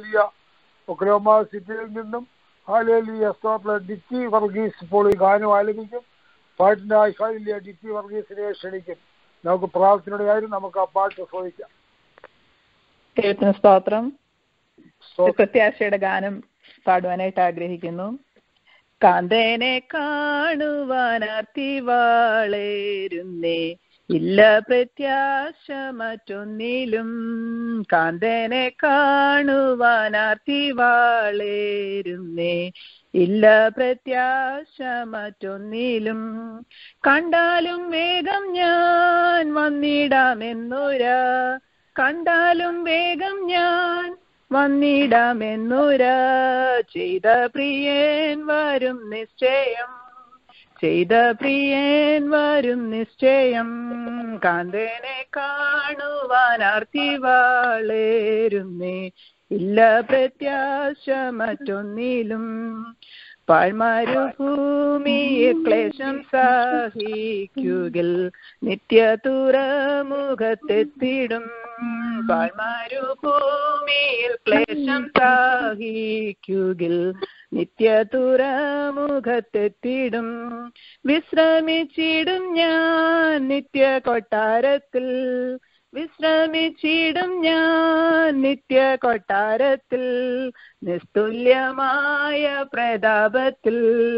Hallelujah Oklahoma സിറ്റിയിൽ നിന്നും hallelujah സ്തോത്ര ഡിറ്റി വർഗീസ് ഇപ്പോൾ ഈ ഗാനം ആലപിക്കും പാട്ടിനായി ഹാലിയ ഡിറ്റി വർഗീസിനെ ക്ഷണിക്കും നമുക്ക് പ്രാർത്ഥനയുടെ കാര്യം നമുക്ക് ആ പാട്ട് ചോദിക്കാം ദൈവത്തിന് സ്തോത്രം സ്തോത്രം. പ്രത്യാശയുടെ ഗാനം പാടുവാനായിട്ട് ആഗ്രഹിക്കുന്നു കാന്തേനെ കാണുവാനാർത്തി വളരുന്നേ ഇല്ല പ്രത്യാശ മറ്റൊന്നിലും കാന്തേനെ കാണുവാനാർത്തി വളരുന്നേ ഇല്ല പ്രത്യാശ മറ്റൊന്നിലും കണ്ടാലും വേഗം ഞാൻ വന്നിടാമെന്നൊരാ കണ്ടാലും വേഗം ഞാൻ വന്നിടാമെന്നൊര ചെയ്ത പ്രിയൻ വരും നിശ്ചയം ചെയ്ത പ്രിയൻ വരും നിശ്ചയം കാന്തനെ കാണുവാൻ ആർത്തി വളരുന്നേ ഇല്ല പ്രത്യാശ മറ്റൊന്നിലും പാഴ്മരുഭൂമിയെ ക്ലേശം സഹിക്കുകിൽ നിത്യ തുറമുഖത്തെത്തിടും പാഴ്മരുഭൂമിയിൽ ക്ലേശം സഹിക്കുകിൽ നിത്യ തുറമുഖത്തെത്തിടും വിശ്രമിച്ചിടും ഞാൻ നിത്യ കൊട്ടാരത്തിൽ വിശ്രമിച്ചിടും ഞാൻ നിത്യ കൊട്ടാരത്തിൽ നിസ്തുല്യമായ പ്രതാപത്തിൽ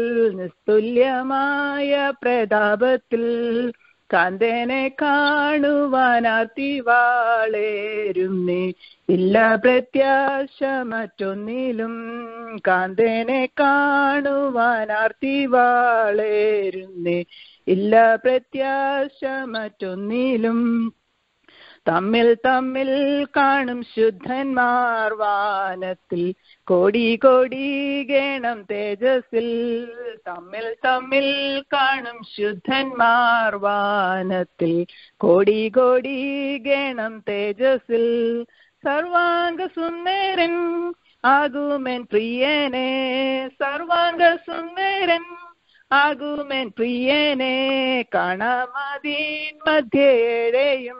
നിസ്തുല്യമായ പ്രതാപത്തിൽ കാന്തനെ കാണുവാനാർത്തി വാളേരുന്നേ ഇല്ല പ്രത്യാശ മറ്റൊന്നിലും കാന്തനെ കാണുവാനാർത്തി വാളേരുന്നേ ഇല്ല പ്രത്യാശ മറ്റൊന്നിലും തമ്മിൽ തമ്മിൽ കാണും ശുദ്ധന്മാർ വാനത്തിൽ കോടി കോടി ഗണം തേജസ്സിൽ തമ്മിൽ തമ്മിൽ കാണും ശുദ്ധന്മാർ വാനത്തിൽ കോടി കോടി ഗണം തേജസ്സിൽ സർവാംഗ സുന്ദരൻ ആകുമെൻ പ്രിയനെ സർവാംഗ സുന്ദരൻ ആകുമെൻ പ്രിയനെ കാണാമതീൻ മധ്യേഴയും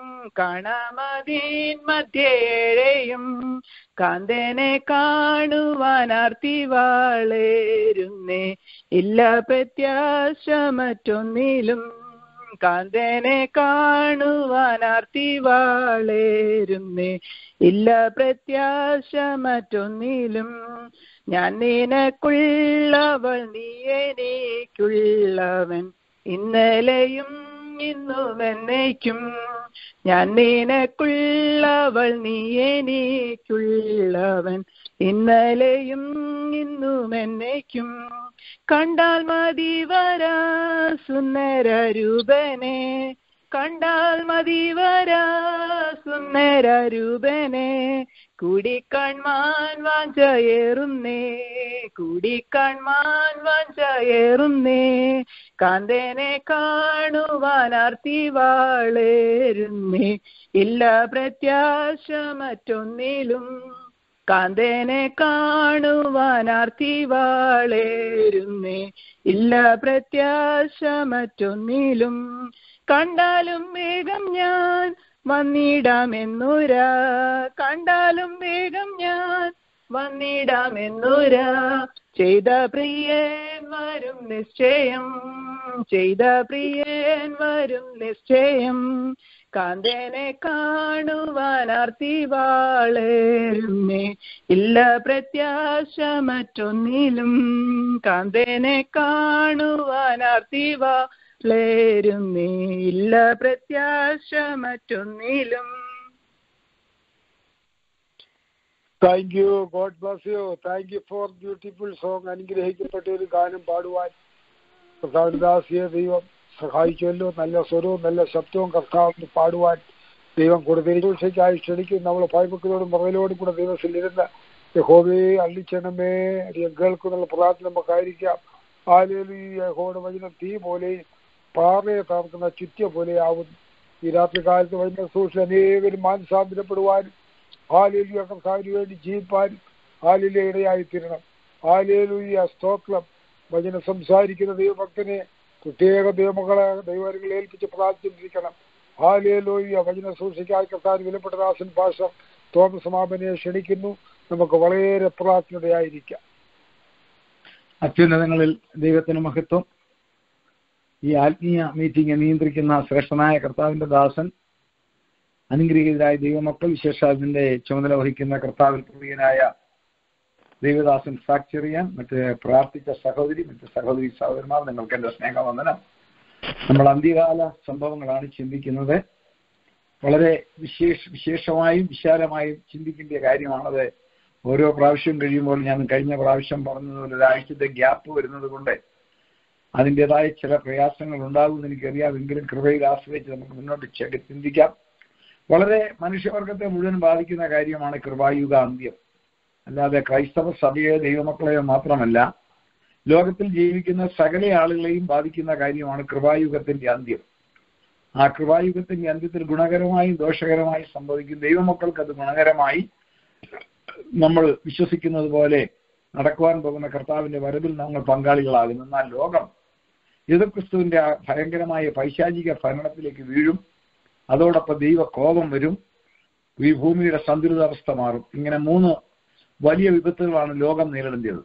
കാണാമതീൻ മധ്യേഴയും കാന്തനെ കാണുവാൻ ആർത്തി വാളേരുന്നേ ഇല്ല പ്രത്യാശ മറ്റൊന്നിലും കാന്തനെ കാണുവാൻ ആർത്തി വാളേരുന്നേ ഇല്ല പ്രത്യാശ മറ്റൊന്നിലും ഞാൻ നിനക്കുള്ളവൾ നീ എനിക്കുള്ളവൻ ഇന്നലെയും ഇന്നും എന്നേക്കും ഞാൻ നിനക്കുള്ളവൾ നീ എനിക്കുള്ളവൻ ഇന്നലെയും ഇന്നും എന്നേക്കും കണ്ടാൽ മതി വരാ സുന്ദര രൂപനെ കണ്ടാൽ മതി വരാ സുന്ദര രൂപനെ കൂടിക്കാൺമാൻ വാഞ്ചയേറുന്നേ കൂടിക്കാൺമാൻ വാഞ്ചയേറുന്നേ കാന്തനെ കാണുവാൻ ആർത്തി വാളേരുന്നേ ഇല്ല പ്രത്യാശ മറ്റൊന്നിലും കാന്തനെ കാണുവാൻ ആർത്തി വാളേരുന്നേ ഇല്ല പ്രത്യാശ മറ്റൊന്നിലും കണ്ടാലും വേഗം ഞാൻ വന്നിടാമെന്നുരാ കണ്ടാലും വേഗം ഞാൻ വന്നിടാമെന്നുരാ ചെയ്ത പ്രിയൻ വരും നിശ്ചയം ചെയ്ത പ്രിയൻ വരും നിശ്ചയം കാന്തനെ കാണുവാൻ ആർത്തി വാളേരുന്നേ ഇല്ല പ്രത്യാശ മറ്റൊന്നിലും കാന്തനെ കാണുവാൻ ആർത്തി വാളേരുന്നേ ഇല്ല പ്രത്യാശ മറ്റൊന്നിലും thank you God bless you thank you for beautiful song അനുഗ്രഹിക്കപ്പെട്ട ഒരു ഗാനം പാടുവാൻ കർത്താവിദാസിയെ ദൈവം സഹായിച്ചുവല്ലോ നല്ല സ്വരവും നല്ല ശബ്ദവും കർത്താവിന് പാടുവാൻ ദൈവം കൊടുത്തിരിക്കായി ക്ഷണിക്കും നമ്മൾ ഭയഭക്തിയോടും പുറകിലോടും കൂടെ ദൈവത്തിലിരുന്ന് യഹോവയെ അള്ളിച്ചണമേ കേൾക്കുന്നുള്ള പ്രാർത്ഥന നമുക്കായിരിക്കാം ആലേലു ഈ യഹോയുടെ വചനം തീ പോലെയും പാറയെ തകർക്കുന്ന ചുറ്റിയ പോലെയാവുന്നു ഈ രാത്രി കാലത്ത് വചന സൂക്ഷിച്ച് അനേകരും മാനസാന്തരപ്പെടുവാനും ഹാലേലുയ കർത്താവിന് വേണ്ടി ജീവിപ്പാനും ഹാലിലെ ഇടയായി തീരണം ഹാലേലുയ സ്തോത്രം വചനം സംസാരിക്കുന്ന ദൈവഭക്തനെ പ്രത്യേക ദൈവമകളെ ദൈവങ്ങളെ ഏൽപ്പിച്ച് പ്രാർത്ഥിച്ചിരിക്കണം ഹാലേലോയ വചന സൂക്ഷിക്കായി കർത്താൻ വിലപ്പെട്ട ദാസൻ ഭാഷ തോമസ് മാമനെ ക്ഷണിക്കുന്നു നമുക്ക് വളരെ പ്രാർത്ഥനയായിരിക്കാം അത്യുന്നതങ്ങളിൽ ദൈവത്തിന് മഹത്വം ഈ ആത്മീയ മീറ്റിംഗ് നിയന്ത്രിക്കുന്ന ശ്രേഷ്ഠനായ കർത്താവിന്റെ ദാസൻ അനുഗ്രഹീതരായ ദൈവമക്കൾ വിശേഷാദിന്റെ ചുമതല വഹിക്കുന്ന കർത്താവിൽ പ്രിയനായ ദൈവദാസൻ സാക്ചെറിയാൻ മറ്റ് പ്രാർത്ഥിച്ച സഹോദരി മറ്റ് സഹോദരി സഹോദരന്മാർ നിങ്ങൾക്ക് എന്റെ സ്നേഹവന്ദനം നമ്മൾ അന്ത്യകാല സംഭവങ്ങളാണ് ചിന്തിക്കുന്നത് വളരെ വിശേഷ വിശേഷമായും വിശാലമായും ചിന്തിക്കേണ്ട കാര്യമാണത് ഓരോ പ്രാവശ്യം കഴിയുമ്പോൾ ഞാൻ കഴിഞ്ഞ പ്രാവശ്യം പറഞ്ഞതുപോലെ ഒരാഴ്ചത്തെ ഗ്യാപ്പ് വരുന്നത് കൊണ്ട് അതിൻ്റെതായ ചില പ്രയാസങ്ങൾ ഉണ്ടാകുമെന്ന് എനിക്കറിയാമെങ്കിലും കൃപയിൽ ആശ്രയിച്ച് നമുക്ക് മുന്നോട്ട് ചെ- ചിന്തിക്കാം വളരെ മനുഷ്യവർഗത്തെ മുഴുവൻ ബാധിക്കുന്ന കാര്യമാണ് കൃപായുഗ അന്ത്യം അല്ലാതെ ക്രൈസ്തവ സഭയോ ദൈവമക്കളെയോ മാത്രമല്ല ലോകത്തിൽ ജീവിക്കുന്ന സകല ആളുകളെയും ബാധിക്കുന്ന കാര്യമാണ് കൃപായുഗത്തിന്റെ അന്ത്യം ആ കൃപായുഗത്തിന്റെ അന്ത്യത്തിൽ ഗുണകരമായും ദോഷകരമായും സംഭവിക്കും ദൈവമക്കൾക്ക് അത് ഗുണകരമായി നമ്മൾ വിശ്വസിക്കുന്നത് പോലെ നടക്കുവാൻ പോകുന്ന കർത്താവിന്റെ വരവിൽ നമ്മൾ പങ്കാളികളാകും എന്നാൽ ലോകം യേതുക്രിസ്തുവിന്റെ ആ ഭയങ്കരമായ പൈശാചിക ഭരണത്തിലേക്ക് വീഴും അതോടൊപ്പം ദൈവ കോപം വരും ഈ ഭൂമിയുടെ സന്തുലിതാവസ്ഥ മാറും ഇങ്ങനെ മൂന്ന് വലിയ വിപത്തുകളാണ് ലോകം നേരിടേണ്ടത്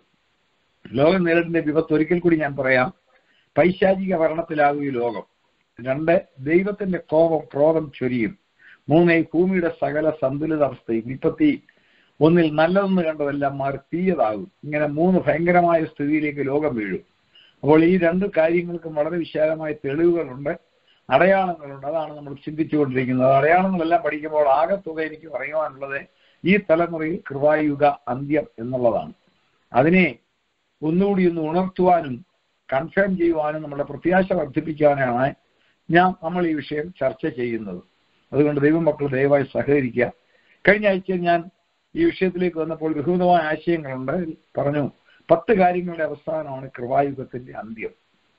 ലോകം നേരിടേണ്ട വിപത്ത് ഒരിക്കൽ കൂടി ഞാൻ പറയാം പൈശാചിക ഭരണത്തിലാകും ഈ ലോകം രണ്ട് ദൈവത്തിന്റെ കോപം ക്രോധം ചൊരിയും മൂന്ന് ഈ ഭൂമിയുടെ സകല സന്തുലിതാവസ്ഥയും വിപത്തി ഒന്നിൽ നല്ലതെന്ന് കണ്ടതെല്ലാം മാറി തീയതാകും ഇങ്ങനെ മൂന്ന് ഭയങ്കരമായ സ്ഥിതിയിലേക്ക് ലോകം വീഴും അപ്പോൾ ഈ രണ്ട് കാര്യങ്ങൾക്കും വളരെ വിശാലമായ തെളിവുകളുണ്ട് അടയാളങ്ങളുണ്ട് അതാണ് നമ്മൾ ചിന്തിച്ചുകൊണ്ടിരിക്കുന്നത് അടയാളങ്ങളെല്ലാം പഠിക്കുമ്പോൾ ആകെ തുക എനിക്ക് പറയുവാനുള്ളത് ഈ തലമുറയിൽ കൃപായുഗ അന്ത്യം എന്നുള്ളതാണ് അതിനെ ഒന്നുകൂടി ഒന്ന് ഉണർത്തുവാനും കൺഫേം ചെയ്യുവാനും നമ്മുടെ പ്രത്യാശ വർദ്ധിപ്പിക്കാനാണ് ഞാൻ നമ്മൾ ഈ വിഷയം ചർച്ച ചെയ്യുന്നത് അതുകൊണ്ട് ദൈവമക്കൾ ദയവായി സഹകരിക്കുക കഴിഞ്ഞ ആഴ്ച ഞാൻ ഈ വിഷയത്തിലേക്ക് വന്നപ്പോൾ വിഹുതമായ ആശയങ്ങളുണ്ട് പറഞ്ഞു പത്ത് കാര്യങ്ങളുടെ അവസാനമാണ് കൃപായുഗത്തിന്റെ അന്ത്യം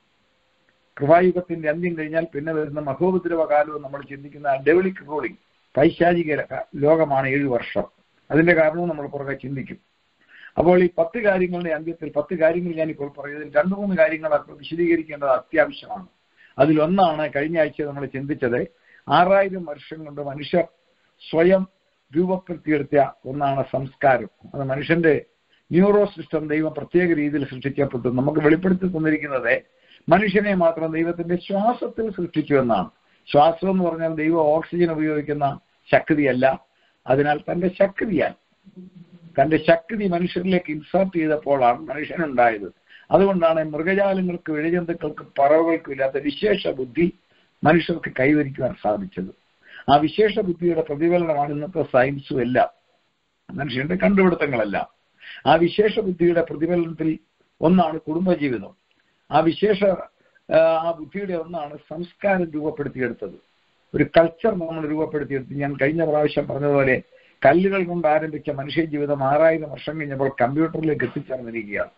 കൃപായുഗത്തിന്റെ അന്ത്യം കഴിഞ്ഞാൽ പിന്നെ വരുന്ന മഹോപദ്രവ കാലവും നമ്മൾ ചിന്തിക്കുന്ന ഡെവലിക് റൂളിംഗ് പൈശാചിക ര- ലോകമാണ് ഏഴു വർഷം അതിന്റെ കാരണവും നമ്മൾ പുറകെ ചിന്തിക്കും അപ്പോൾ ഈ പത്ത് കാര്യങ്ങളുടെ അന്ത്യത്തിൽ പത്ത് കാര്യങ്ങൾ ഞാൻ ഇപ്പോൾ പറയുന്നതിൽ രണ്ടു മൂന്ന് കാര്യങ്ങൾ അപ്പോൾ വിശദീകരിക്കേണ്ടത് അത്യാവശ്യമാണ് അതിലൊന്നാണ് കഴിഞ്ഞ ആഴ്ച നമ്മൾ ചിന്തിച്ചത് ആറായിരം വർഷം കൊണ്ട് മനുഷ്യർ സ്വയം രൂപപ്പെടുത്തിയെടുത്ത ഒന്നാണ് സംസ്കാരം അത് മനുഷ്യന്റെ ന്യൂറോ സിസ്റ്റം ദൈവം പ്രത്യേക രീതിയിൽ സൃഷ്ടിക്കപ്പെട്ടു നമുക്ക് വെളിപ്പെടുത്തി തന്നിരിക്കുന്നത് മനുഷ്യനെ മാത്രം ദൈവത്തിന്റെ ശ്വാസത്തിൽ സൃഷ്ടിച്ചു എന്നാണ് ശ്വാസം എന്ന് പറഞ്ഞാൽ ദൈവം ഓക്സിജൻ ഉപയോഗിക്കുന്ന ശക്തിയല്ല അതിനാൽ തന്റെ ശക്തിയാൽ തന്റെ ശക്തി മനുഷ്യരിലേക്ക് ഇൻസേർട്ട് ചെയ്തപ്പോഴാണ് മനുഷ്യനുണ്ടായത് അതുകൊണ്ടാണ് മൃഗജാലങ്ങൾക്ക് ഇഴജന്തുക്കൾക്ക് പറവകൾക്കും ഇല്ലാത്ത വിശേഷ ബുദ്ധി മനുഷ്യർക്ക് കൈവരിക്കുവാൻ സാധിച്ചത് ആ വിശേഷ ബുദ്ധിയുടെ പ്രതിഫലനമാണ് ഇന്നത്തെ സയൻസും എല്ലാം മനുഷ്യന്റെ കണ്ടുപിടുത്തങ്ങളെല്ലാം ആ വിശേഷ ബുദ്ധിയുടെ പ്രതിഫലനത്തിൽ ഒന്നാണ് കുടുംബജീവിതം ആ വിശേഷ ആ, ആ ബുദ്ധിയുടെ ഒന്നാണ് സംസ്കാരം രൂപപ്പെടുത്തിയെടുത്തത് ഒരു കൾച്ചർ നമ്മൾ രൂപപ്പെടുത്തിയെടുത്ത് ഞാൻ കഴിഞ്ഞ പ്രാവശ്യം പറഞ്ഞതുപോലെ കല്ലുകൾ കൊണ്ട് ആരംഭിച്ച മനുഷ്യ ജീവിതം ആറായിരം വർഷം കഴിഞ്ഞപ്പോൾ കമ്പ്യൂട്ടറിലേക്ക് എത്തിച്ചേർന്നിരിക്കുകയാണ്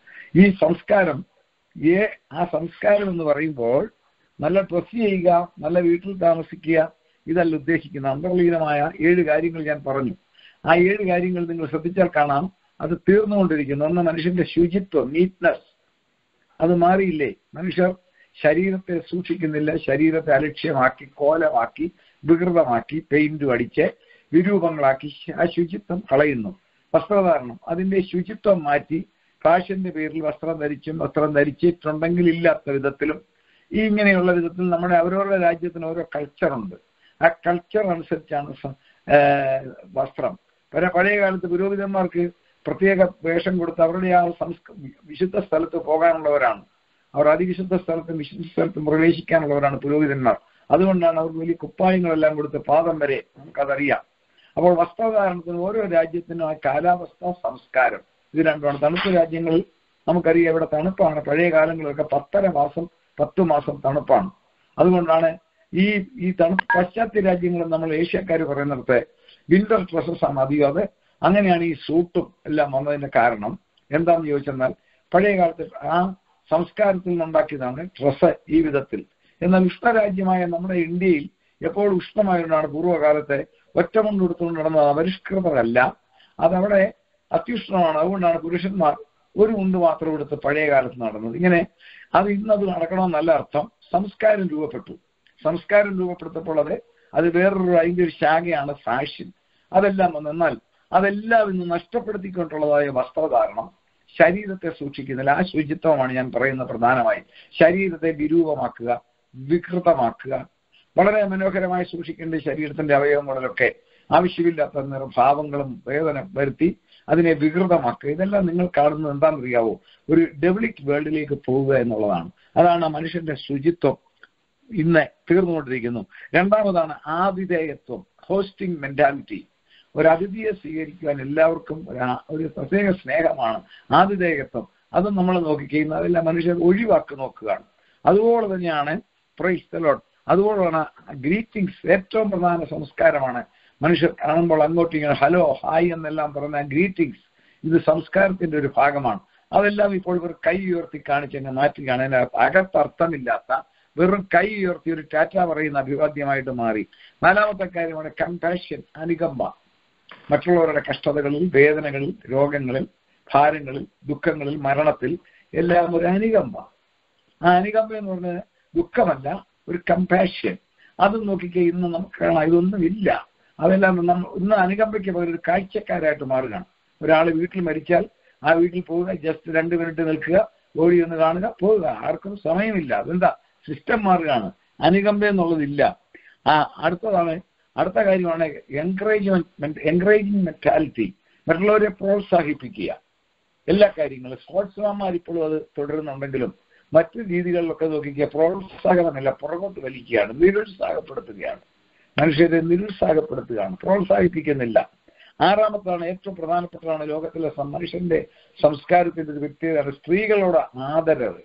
ഈ സംസ്കാരം ഏ ആ സംസ്കാരം എന്ന് പറയുമ്പോൾ നല്ല ഡ്രസ് ചെയ്യുക നല്ല വീട്ടിൽ താമസിക്കുക ഇതല്ല ഉദ്ദേശിക്കുന്ന അന്തർലീനമായ ഏഴ് കാര്യങ്ങൾ ഞാൻ പറഞ്ഞു ആ ഏഴ് കാര്യങ്ങൾ നിങ്ങൾ ശ്രദ്ധിച്ചാൽ കാണാം അത് തീർന്നുകൊണ്ടിരിക്കുന്നു ഒന്ന് മനുഷ്യന്റെ ശുചിത്വം നീറ്റ്നസ് അത് മാറിയില്ലേ മനുഷ്യർ ശരീരത്തെ സൂക്ഷിക്കുന്നില്ല ശരീരത്തെ അലക്ഷ്യമാക്കി കോലമാക്കി വികൃതമാക്കി പെയിന്റും അടിച്ച് വിരൂപങ്ങളാക്കി ആ ശുചിത്വം കളയുന്നു വസ്ത്രധാരണം അതിന്റെ ശുചിത്വം മാറ്റി ഫാഷന്റെ പേരിൽ വസ്ത്രം ധരിച്ചും വസ്ത്രം ധരിച്ചിട്ടുണ്ടെങ്കിൽ ഇല്ലാത്ത വിധത്തിലും ഈ ഇങ്ങനെയുള്ള വിധത്തിൽ നമ്മുടെ അവരവരുടെ രാജ്യത്തിന് ഓരോ കൾച്ചറുണ്ട് ആ കൾച്ചർ അനുസരിച്ചാണ് സ- ആ, വസ്ത്രം പല പഴയ കാലത്ത് പുരോഹിതന്മാർക്ക് പ്രത്യേക വേഷം കൊടുത്ത് അവരുടെ ആ സംസ്ക വിശുദ്ധ സ്ഥലത്ത് പോകാനുള്ളവരാണ് അവർ അതിവിശുദ്ധ സ്ഥലത്തും വിശുദ്ധ സ്ഥലത്തും പ്രവേശിക്കാനുള്ളവരാണ് പുരോഹിതന്മാർ അതുകൊണ്ടാണ് അവർക്ക് വലിയ കുപ്പായങ്ങളെല്ലാം കൊടുത്ത് പാദം വരെ നമുക്കതറിയാം അപ്പോൾ വസ്ത്രധാരണത്തിന് ഓരോ രാജ്യത്തിനും ആ കാലാവസ്ഥ സംസ്കാരം ഇത് രണ്ടുമാണ് തണുപ്പ് രാജ്യങ്ങളിൽ നമുക്കറിയാം ഇവിടെ തണുപ്പാണ് പഴയ കാലങ്ങളിലൊക്കെ പത്തര മാസം പത്ത് മാസം തണുപ്പാണ് അതുകൊണ്ടാണ് ഈ ഈ തണുപ്പ് പാശ്ചാത്യ രാജ്യങ്ങളിൽ നമ്മൾ ഏഷ്യക്കാർ പറയുന്നിടത്ത് വിന്റർ ഡ്രസ്സസ് ആണ് അധികം അത് അങ്ങനെയാണ് ഈ സൂട്ടും എല്ലാം വന്നതിന്റെ കാരണം എന്താണെന്ന് ചോദിച്ചെന്നാൽ പഴയ കാലത്ത് ആ സംസ്കാരത്തിൽ നിന്നുണ്ടാക്കിയതാണ് ഡ്രസ്സ് ഈ വിധത്തിൽ എന്നാൽ ഉഷ്ണരാജ്യമായ നമ്മുടെ ഇന്ത്യയിൽ എപ്പോൾ ഉഷ്ണമായതുകൊണ്ടാണ് പൂർവ്വകാലത്തെ ഒറ്റമുണ്ട് കൊടുത്തുകൊണ്ട് നടന്നത് അപരിഷ്കൃതരല്ല അതവിടെ അത്യുഷ്ണമാണ് അതുകൊണ്ടാണ് പുരുഷന്മാർ ഒരു മുണ്ട് മാത്രം എടുത്ത് പഴയ കാലത്ത് നടന്നത് ഇങ്ങനെ അത് ഇന്നത് നടക്കണമെന്നല്ല അർത്ഥം സംസ്കാരം രൂപപ്പെട്ടു സംസ്കാരം രൂപപ്പെടുത്തപ്പോൾ അത് അത് വേറൊരു അതിന്റെ ഒരു ശാഖയാണ് ഫാഷൻ അതെല്ലാം വന്നു എന്നാൽ അതെല്ലാം ഇന്ന് നഷ്ടപ്പെടുത്തിക്കൊണ്ടുള്ളതായ വസ്ത്രധാരണം ശരീരത്തെ സൂക്ഷിക്കുന്നില്ല ആ ശുചിത്വമാണ് ഞാൻ പറയുന്നത് പ്രധാനമായി ശരീരത്തെ വിരൂപമാക്കുക വികൃതമാക്കുക വളരെ മനോഹരമായി സൂക്ഷിക്കേണ്ട ശരീരത്തിന്റെ അവയവങ്ങളിലൊക്കെ ആവശ്യമില്ലാത്ത നിർഭാവങ്ങളും വേദന വരുത്തി അതിനെ വികൃതമാക്കുക ഇതെല്ലാം നിങ്ങൾ കാണുന്നത് എന്താണെന്നറിയാവോ ഒരു ഡെവലിക് വേൾഡിലേക്ക് പോവുക എന്നുള്ളതാണ് അതാണ് മനുഷ്യന്റെ ശുചിത്വം ഇന്ന് തീർന്നുകൊണ്ടിരിക്കുന്നു രണ്ടാമതാണ് ആതിഥേയത്വം ഹോസ്റ്റിംഗ് മെന്റാലിറ്റി ഒരു അതിഥിയെ സ്വീകരിക്കുവാൻ എല്ലാവർക്കും ഒരു- ഒരു പ്രത്യേക സ്നേഹമാണ് ആതിഥേയത്വം അത് നമ്മൾ നോക്കിക്കഴിയുന്നത് അതെല്ലാം മനുഷ്യർ ഒഴിവാക്കി നോക്കുകയാണ് അതുപോലെ തന്നെയാണ് പ്രൈസ് ലോഡ് അതുപോലെയാണ് ഗ്രീറ്റിംഗ്സ് ഏറ്റവും പ്രധാന സംസ്കാരമാണ് മനുഷ്യർ കാണുമ്പോൾ അങ്ങോട്ടും ഇങ്ങനെ ഹലോ ഹായ് എന്നെല്ലാം പറഞ്ഞ ഗ്രീറ്റിംഗ്സ് ഇത് സംസ്കാരത്തിന്റെ ഒരു ഭാഗമാണ് അതെല്ലാം ഇപ്പോൾ ഇവർ കൈ ഉയർത്തി കാണിച്ചങ്ങ് മാറ്റുകയാണ് അതിനകത്ത് അകത്തർത്ഥമില്ലാത്ത വെറും കൈ ഉയർത്തി ഒരു ടാറ്റ പറയുന്ന അഭിവാദ്യമായിട്ട് മാറി നാലാമത്തെ കാര്യമാണ് കമ്പാഷൻ അനുകമ്പ മറ്റുള്ളവരുടെ കഷ്ടതകളിൽ വേദനകളിൽ രോഗങ്ങളിൽ ഭാരങ്ങളിൽ ദുഃഖങ്ങളിൽ മരണത്തിൽ എല്ലാം ഒരു അനുകമ്പ ആ അനുകമ്പ എന്ന് പറഞ്ഞത് ദുഃഖമല്ല ഒരു കമ്പാഷൻ അത് നോക്കിക്കേ ഇന്ന് നമുക്ക് കാണാം ഇതൊന്നും ഇല്ല അതെല്ലാം നമ്മൾ ഇന്ന് അനുകമ്പയ്ക്ക് പകരം ഒരു കാഴ്ചക്കാരായിട്ട് മാറുകയാണ് ഒരാൾ വീട്ടിൽ മരിച്ചാൽ ആ വീട്ടിൽ പോവുക ജസ്റ്റ് രണ്ട് മിനിറ്റ് നിൽക്കുക ഓടി ഒന്ന് കാണുക പോവുക ആർക്കും സമയമില്ല അതെന്താ സിസ്റ്റം മാറുകയാണ് അനുകമ്പ എന്നുള്ളതില്ല ആ അടുത്തതാണ് അടുത്ത കാര്യമാണ് എൻകറേജ്മെന്റ് എൻകറേജിങ് മെന്റാലിറ്റി മറ്റുള്ളവരെ പ്രോത്സാഹിപ്പിക്കുക എല്ലാ കാര്യങ്ങളും സ്പോർട്സ്മാന്മാർ ഇപ്പോഴും അത് തുടരുന്നുണ്ടെങ്കിലും മറ്റു രീതികളിലൊക്കെ നോക്കിക്കുക പ്രോത്സാഹനമല്ല പുറകോട്ട് വലിക്കുകയാണ് നിരുത്സാഹപ്പെടുത്തുകയാണ് മനുഷ്യരെ നിരുത്സാഹപ്പെടുത്തുകയാണ് പ്രോത്സാഹിപ്പിക്കുന്നില്ല ആറാമത്താണ് ഏറ്റവും പ്രധാനപ്പെട്ടതാണ് ലോകത്തിലെ സം- മനുഷ്യന്റെ സംസ്കാരത്തിന്റെ ഒരു വ്യക്തിയാണ് സ്ത്രീകളോട് ആദരവ്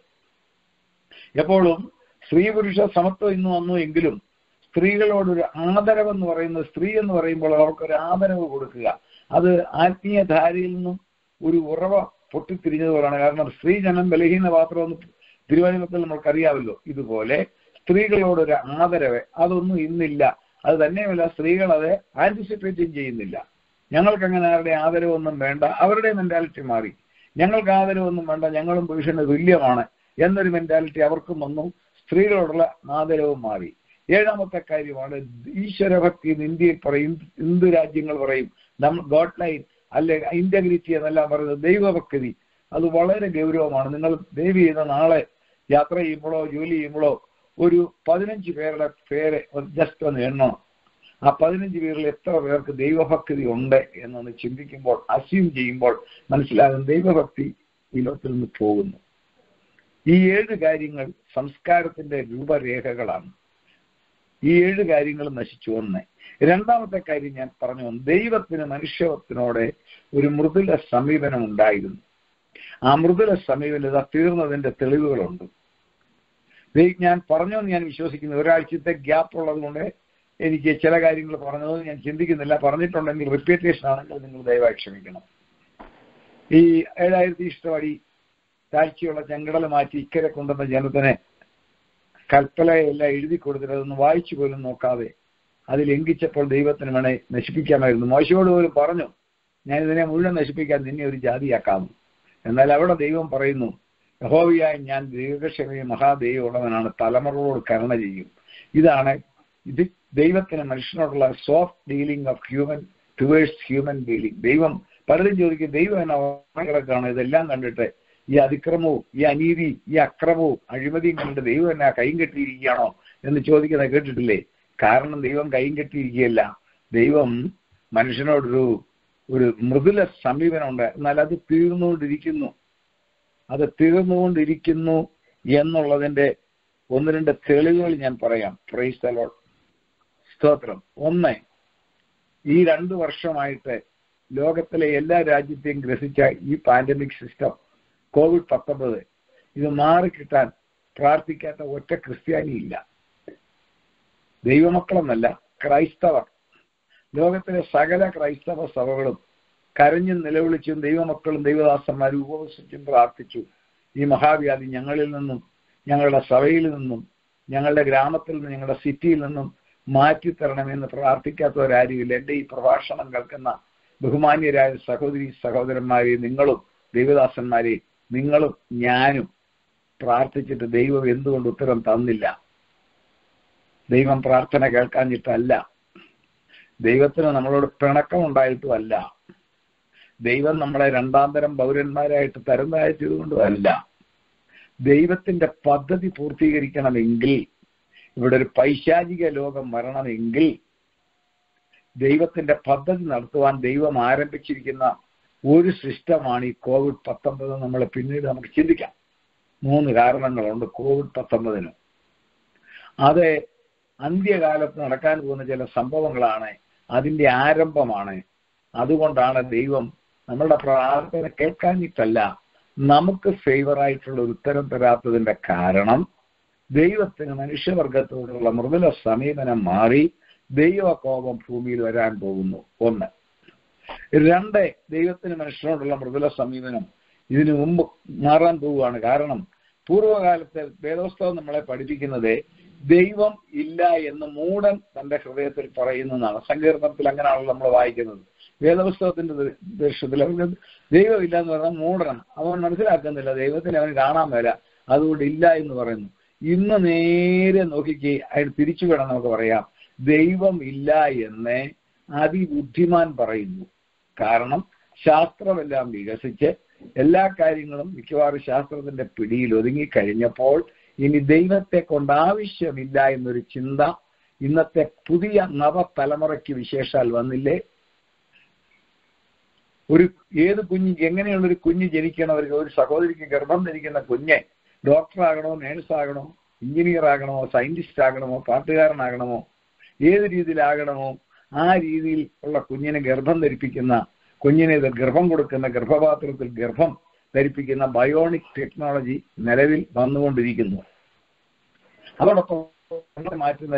എപ്പോഴും സ്ത്രീ പുരുഷ സമത്വം ഇന്ന് വന്നു എങ്കിലും സ്ത്രീകളോടൊരു ആദരവ് എന്ന് പറയുന്നത് സ്ത്രീ എന്ന് പറയുമ്പോൾ അവർക്കൊരു ആദരവ് കൊടുക്കുക അത് ആത്മീയ ധാരയിൽ നിന്നും ഒരു ഉറവ പൊട്ടിത്തിരിഞ്ഞതുപോലാണ് കാരണം സ്ത്രീ ജനം ബലഹീന പാത്രമെന്ന് തിരുവനന്തപുരത്തിൽ നമ്മൾക്കറിയാമല്ലോ ഇതുപോലെ സ്ത്രീകളോടൊരു ആദരവ് അതൊന്നും ഇന്നില്ല അത് തന്നെയുമല്ല സ്ത്രീകൾ അത് ആന്റിസിപ്പേറ്റും ചെയ്യുന്നില്ല ഞങ്ങൾക്ക് അങ്ങനെ ആരുടെ ആദരവൊന്നും വേണ്ട അവരുടെ മെന്റാലിറ്റി മാറി ഞങ്ങൾക്ക് ആദരവൊന്നും വേണ്ട ഞങ്ങളും പുരുഷന് തുല്യമാണ് എന്നൊരു മെന്റാലിറ്റി അവർക്കും വന്നു സ്ത്രീകളോടുള്ള ആദരവും മാറി ഏഴാമത്തെ കാര്യമാണ് ഈശ്വരഭക്തി എന്ന് ഇന്ത്യയിൽ പറയും ഹിന്ദു രാജ്യങ്ങൾ പറയും നമ്മൾ ഗോഡ് ലൈൻ അല്ലെ ഇന്റഗ്രിറ്റി എന്നെല്ലാം പറയുന്നത് ദൈവഭക്തി അത് വളരെ ഗൗരവമാണ് നിങ്ങൾ ദൈവം ചെയ്യുന്ന നാളെ യാത്ര ചെയ്യുമ്പോഴോ ജോലി ചെയ്യുമ്പോഴോ ഒരു പതിനഞ്ച് പേരുടെ പേര് ജസ്റ്റ് ഒന്ന് എണ്ണണം ആ പതിനഞ്ച് പേരിൽ എത്ര പേർക്ക് ദൈവഭക്തി ഉണ്ട് എന്നൊന്ന് ചിന്തിക്കുമ്പോൾ അസ്യൂം ചെയ്യുമ്പോൾ മനസ്സിലാകും ദൈവഭക്തി ഈ ലോകത്തിൽ നിന്ന് പോകുന്നു ഈ ഏഴ് കാര്യങ്ങൾ സംസ്കാരത്തിന്റെ രൂപരേഖകളാണ് ഈ ഏഴ് കാര്യങ്ങൾ നശിച്ചു ഒന്ന് രണ്ടാമത്തെ കാര്യം ഞാൻ പറഞ്ഞു വന്നു. ദൈവത്തിന് മനുഷ്യത്വത്തിനോടെ ഒരു മൃദുല സമീപനം ഉണ്ടായിരുന്നു ആ മൃദുല സമീപനത തീർന്നതിന്റെ തെളിവുകളുണ്ട് ദൈ- ഞാൻ പറഞ്ഞു എന്ന് ഞാൻ വിശ്വസിക്കുന്നു ഒരാഴ്ചത്തെ ഗ്യാപ്പ് ഉള്ളത് കൊണ്ട് എനിക്ക് ചില കാര്യങ്ങൾ പറഞ്ഞത് ഞാൻ ചിന്തിക്കുന്നില്ല പറഞ്ഞിട്ടുണ്ടെങ്കിൽ റിപ്പീറ്റേഷൻ ആണെങ്കിൽ നിങ്ങൾ ദയവായി ക്ഷമിക്കണം ഈ ഏഴായിരത്തി ഇഷ്ടപടി താഴ്ചയുള്ള ചെങ്കടൽ മാറ്റി ഇക്കരെ കൊണ്ടുവന്ന ജനത്തിനെ കൽപ്പലയെല്ലാം എഴുതി കൊടുത്തിട്ട് അതൊന്ന് വായിച്ചു പോലും നോക്കാതെ അത് ലംഘിച്ചപ്പോൾ ദൈവത്തിന് വേണേ നശിപ്പിക്കാമായിരുന്നു മോശയോട് പോലും പറഞ്ഞു ഞാൻ ഇതിനെ മുഴുവൻ നശിപ്പിക്കാൻ നിന്നെ ഒരു ജാതിയാക്കാം എന്നാൽ അവിടെ ദൈവം പറയുന്നു യഹോവയായ ഞാൻ ദീർഘക്ഷമയും മഹാദൈവമുള്ളവനാണ് തലമുറകളോട് കരുണ ചെയ്യും ഇതാണ് ഇത് ദൈവത്തിന് മനുഷ്യനോടുള്ള soft dealing of human towards human dealing ദൈവം പലരും ചോദിക്കും ദൈവം എന്ന കിടക്കാണ് ഇതെല്ലാം കണ്ടിട്ട് ഈ അതിക്രമവും ഈ അനീതി ഈ അക്രമവും അഴിമതിയും കണ്ടിട്ട് ദൈവം എന്നാ കൈയും കെട്ടിയിരിക്കുകയാണോ എന്ന് ചോദിക്കുന്നത് കേട്ടിട്ടില്ലേ കാരണം ദൈവം കൈയും കെട്ടിയിരിക്കുകയല്ല ദൈവം മനുഷ്യനോടൊരു ഒരു മൃദുല സമീപനമുണ്ട് എന്നാൽ അത് തീർന്നുകൊണ്ടിരിക്കുന്നു അത് തീർന്നുകൊണ്ടിരിക്കുന്നു എന്നുള്ളതിന്റെ ഒന്ന് രണ്ട് തെളിവുകൾ ഞാൻ പറയാം പ്രൈസ് ദ ലോർഡ് സ്തോത്രം ഒന്ന് ഈ രണ്ടു വർഷമായിട്ട് ലോകത്തിലെ എല്ലാ രാജ്യത്തെയും ഗ്രസിച്ച ഈ പാൻഡമിക് സിസ്റ്റം കോവിഡ് പത്തൊമ്പത് ഇത് മാറിക്കിട്ടാൻ പ്രാർത്ഥിക്കാത്ത ഒറ്റ ക്രിസ്ത്യാനിയില്ല ദൈവമക്കളെന്നല്ല ക്രൈസ്തവർ ലോകത്തിലെ സകല ക്രൈസ്തവ സഭകളും കരഞ്ഞും നിലവിളിച്ചും ദൈവമക്കളും ദൈവദാസന്മാരും ഉപവസിച്ചും പ്രാർത്ഥിച്ചു ഈ മഹാവ്യാധി ഞങ്ങളിൽ നിന്നും ഞങ്ങളുടെ സഭയിൽ നിന്നും ഞങ്ങളുടെ ഗ്രാമത്തിൽ നിന്നും ഞങ്ങളുടെ സിറ്റിയിൽ നിന്നും മാറ്റിത്തരണമെന്ന് പ്രാർത്ഥിക്കാത്തവരാരുമില്ല എൻ്റെ ഈ പ്രഭാഷണം കേൾക്കുന്ന ബഹുമാന്യരായ സഹോദരി സഹോദരന്മാരെ നിങ്ങളും ദൈവദാസന്മാരെ നിങ്ങളും ഞാനും പ്രാർത്ഥിച്ചിട്ട് ദൈവം എന്തുകൊണ്ട് ഉത്തരം തന്നില്ല ദൈവം പ്രാർത്ഥന കേൾക്കാഞ്ഞിട്ടല്ല ദൈവത്തിന് നമ്മളോട് പിണക്കം ഉണ്ടായിട്ടുമല്ല ദൈവം നമ്മളെ രണ്ടാം തരം പൗരന്മാരായിട്ട് തരം താഴ്ത്തിയതുകൊണ്ടുമല്ല ദൈവത്തിന്റെ പദ്ധതി പൂർത്തീകരിക്കണമെങ്കിൽ ഇവിടെ ഒരു പൈശാചിക ലോകം വരണമെങ്കിൽ ദൈവത്തിന്റെ പദ്ധതി നടത്തുവാൻ ദൈവം ആരംഭിച്ചിരിക്കുന്ന ഒരു സിസ്റ്റമാണ് ഈ കോവിഡ് പത്തൊമ്പത് നമ്മൾ പിന്നീട് നമുക്ക് ചിന്തിക്കാം മൂന്ന് കാരണങ്ങളുണ്ട് കോവിഡ് പത്തൊമ്പതിന് അത് അന്ത്യകാലത്ത് നടക്കാൻ പോകുന്ന ചില സംഭവങ്ങളാണ് അതിന്റെ ആരംഭമാണ് അതുകൊണ്ടാണ് ദൈവം നമ്മളുടെ പ്രാർത്ഥന കേൾക്കാനിട്ടല്ല നമുക്ക് ഫേവറായിട്ടുള്ള ഒരു ഉത്തരം തരാത്തതിന്റെ കാരണം ദൈവത്തിന് മനുഷ്യവർഗത്തോടുള്ള മൃദുല സമീപനം മാറി ദൈവകോപം ഭൂമിയിൽ വരാൻ പോകുന്നു ഒന്ന് രണ്ട് ദൈവത്തിന് മനുഷ്യനോടുള്ള മൃദുല സമീപനം ഇതിനു മുമ്പ് മാറാൻ പോവുകയാണ് കാരണം പൂർവ്വകാലത്തെ വേദോസ്തവം നമ്മളെ പഠിപ്പിക്കുന്നത് ദൈവം ഇല്ല എന്ന് മൂടൻ തന്റെ ഹൃദയത്തിൽ പറയുന്നതാണ് സങ്കീർത്തനത്തിൽ അങ്ങനെയാണല്ലോ നമ്മൾ വായിക്കുന്നത് വേദപുസ്തകത്തിന്റെ ദൃശ്യത്തിൽ അവർക്ക് ദൈവം ഇല്ല എന്ന് പറഞ്ഞാൽ മൂടണം അവൻ മനസ്സിലാക്കുന്നില്ല ദൈവത്തിന് അവൻ കാണാൻ മേല അതുകൊണ്ട് ഇല്ല എന്ന് പറയുന്നു ഇന്ന് നേരെ നോക്കിക്ക് അതിന് തിരിച്ചു വേണം നമുക്ക് പറയാം ദൈവം ഇല്ല എന്ന് അതിബുദ്ധിമാൻ പറയുന്നു കാരണം ശാസ്ത്രമെല്ലാം വികസിച്ച് എല്ലാ കാര്യങ്ങളും മിക്കവാറും ശാസ്ത്രത്തിന്റെ പിടിയിൽ ഒതുങ്ങി കഴിഞ്ഞപ്പോൾ ഇനി ദൈവത്തെ കൊണ്ട് ആവശ്യമില്ല എന്നൊരു ചിന്ത ഇന്നത്തെ പുതിയ നവതലമുറയ്ക്ക് വിശേഷാൽ വന്നില്ലേ ഒരു ഏത് കുഞ്ഞ് എങ്ങനെയുള്ള ഒരു കുഞ്ഞ് ജനിക്കണം അവർക്ക് ഒരു സഹോദരിക്ക് ഗർഭം ധരിക്കുന്ന കുഞ്ഞ് ഡോക്ടർ ആകണോ നേഴ്സ് ആകണോ എഞ്ചിനീയർ ആകണമോ സയന്റിസ്റ്റ് ആകണമോ പാട്ടുകാരനാകണമോ ഏത് രീതിയിലാകണമോ ആ രീതിയിൽ ഉള്ള കുഞ്ഞിനെ ഗർഭം ധരിപ്പിക്കുന്ന കുഞ്ഞിനെ ഗർഭം കൊടുക്കുന്ന ഗർഭപാത്രത്തിൽ ഗർഭം ധരിപ്പിക്കുന്ന ബയോണിക് ടെക്നോളജി നിലവിൽ വന്നുകൊണ്ടിരിക്കുന്നു അതോടൊപ്പം മാറ്റുന്ന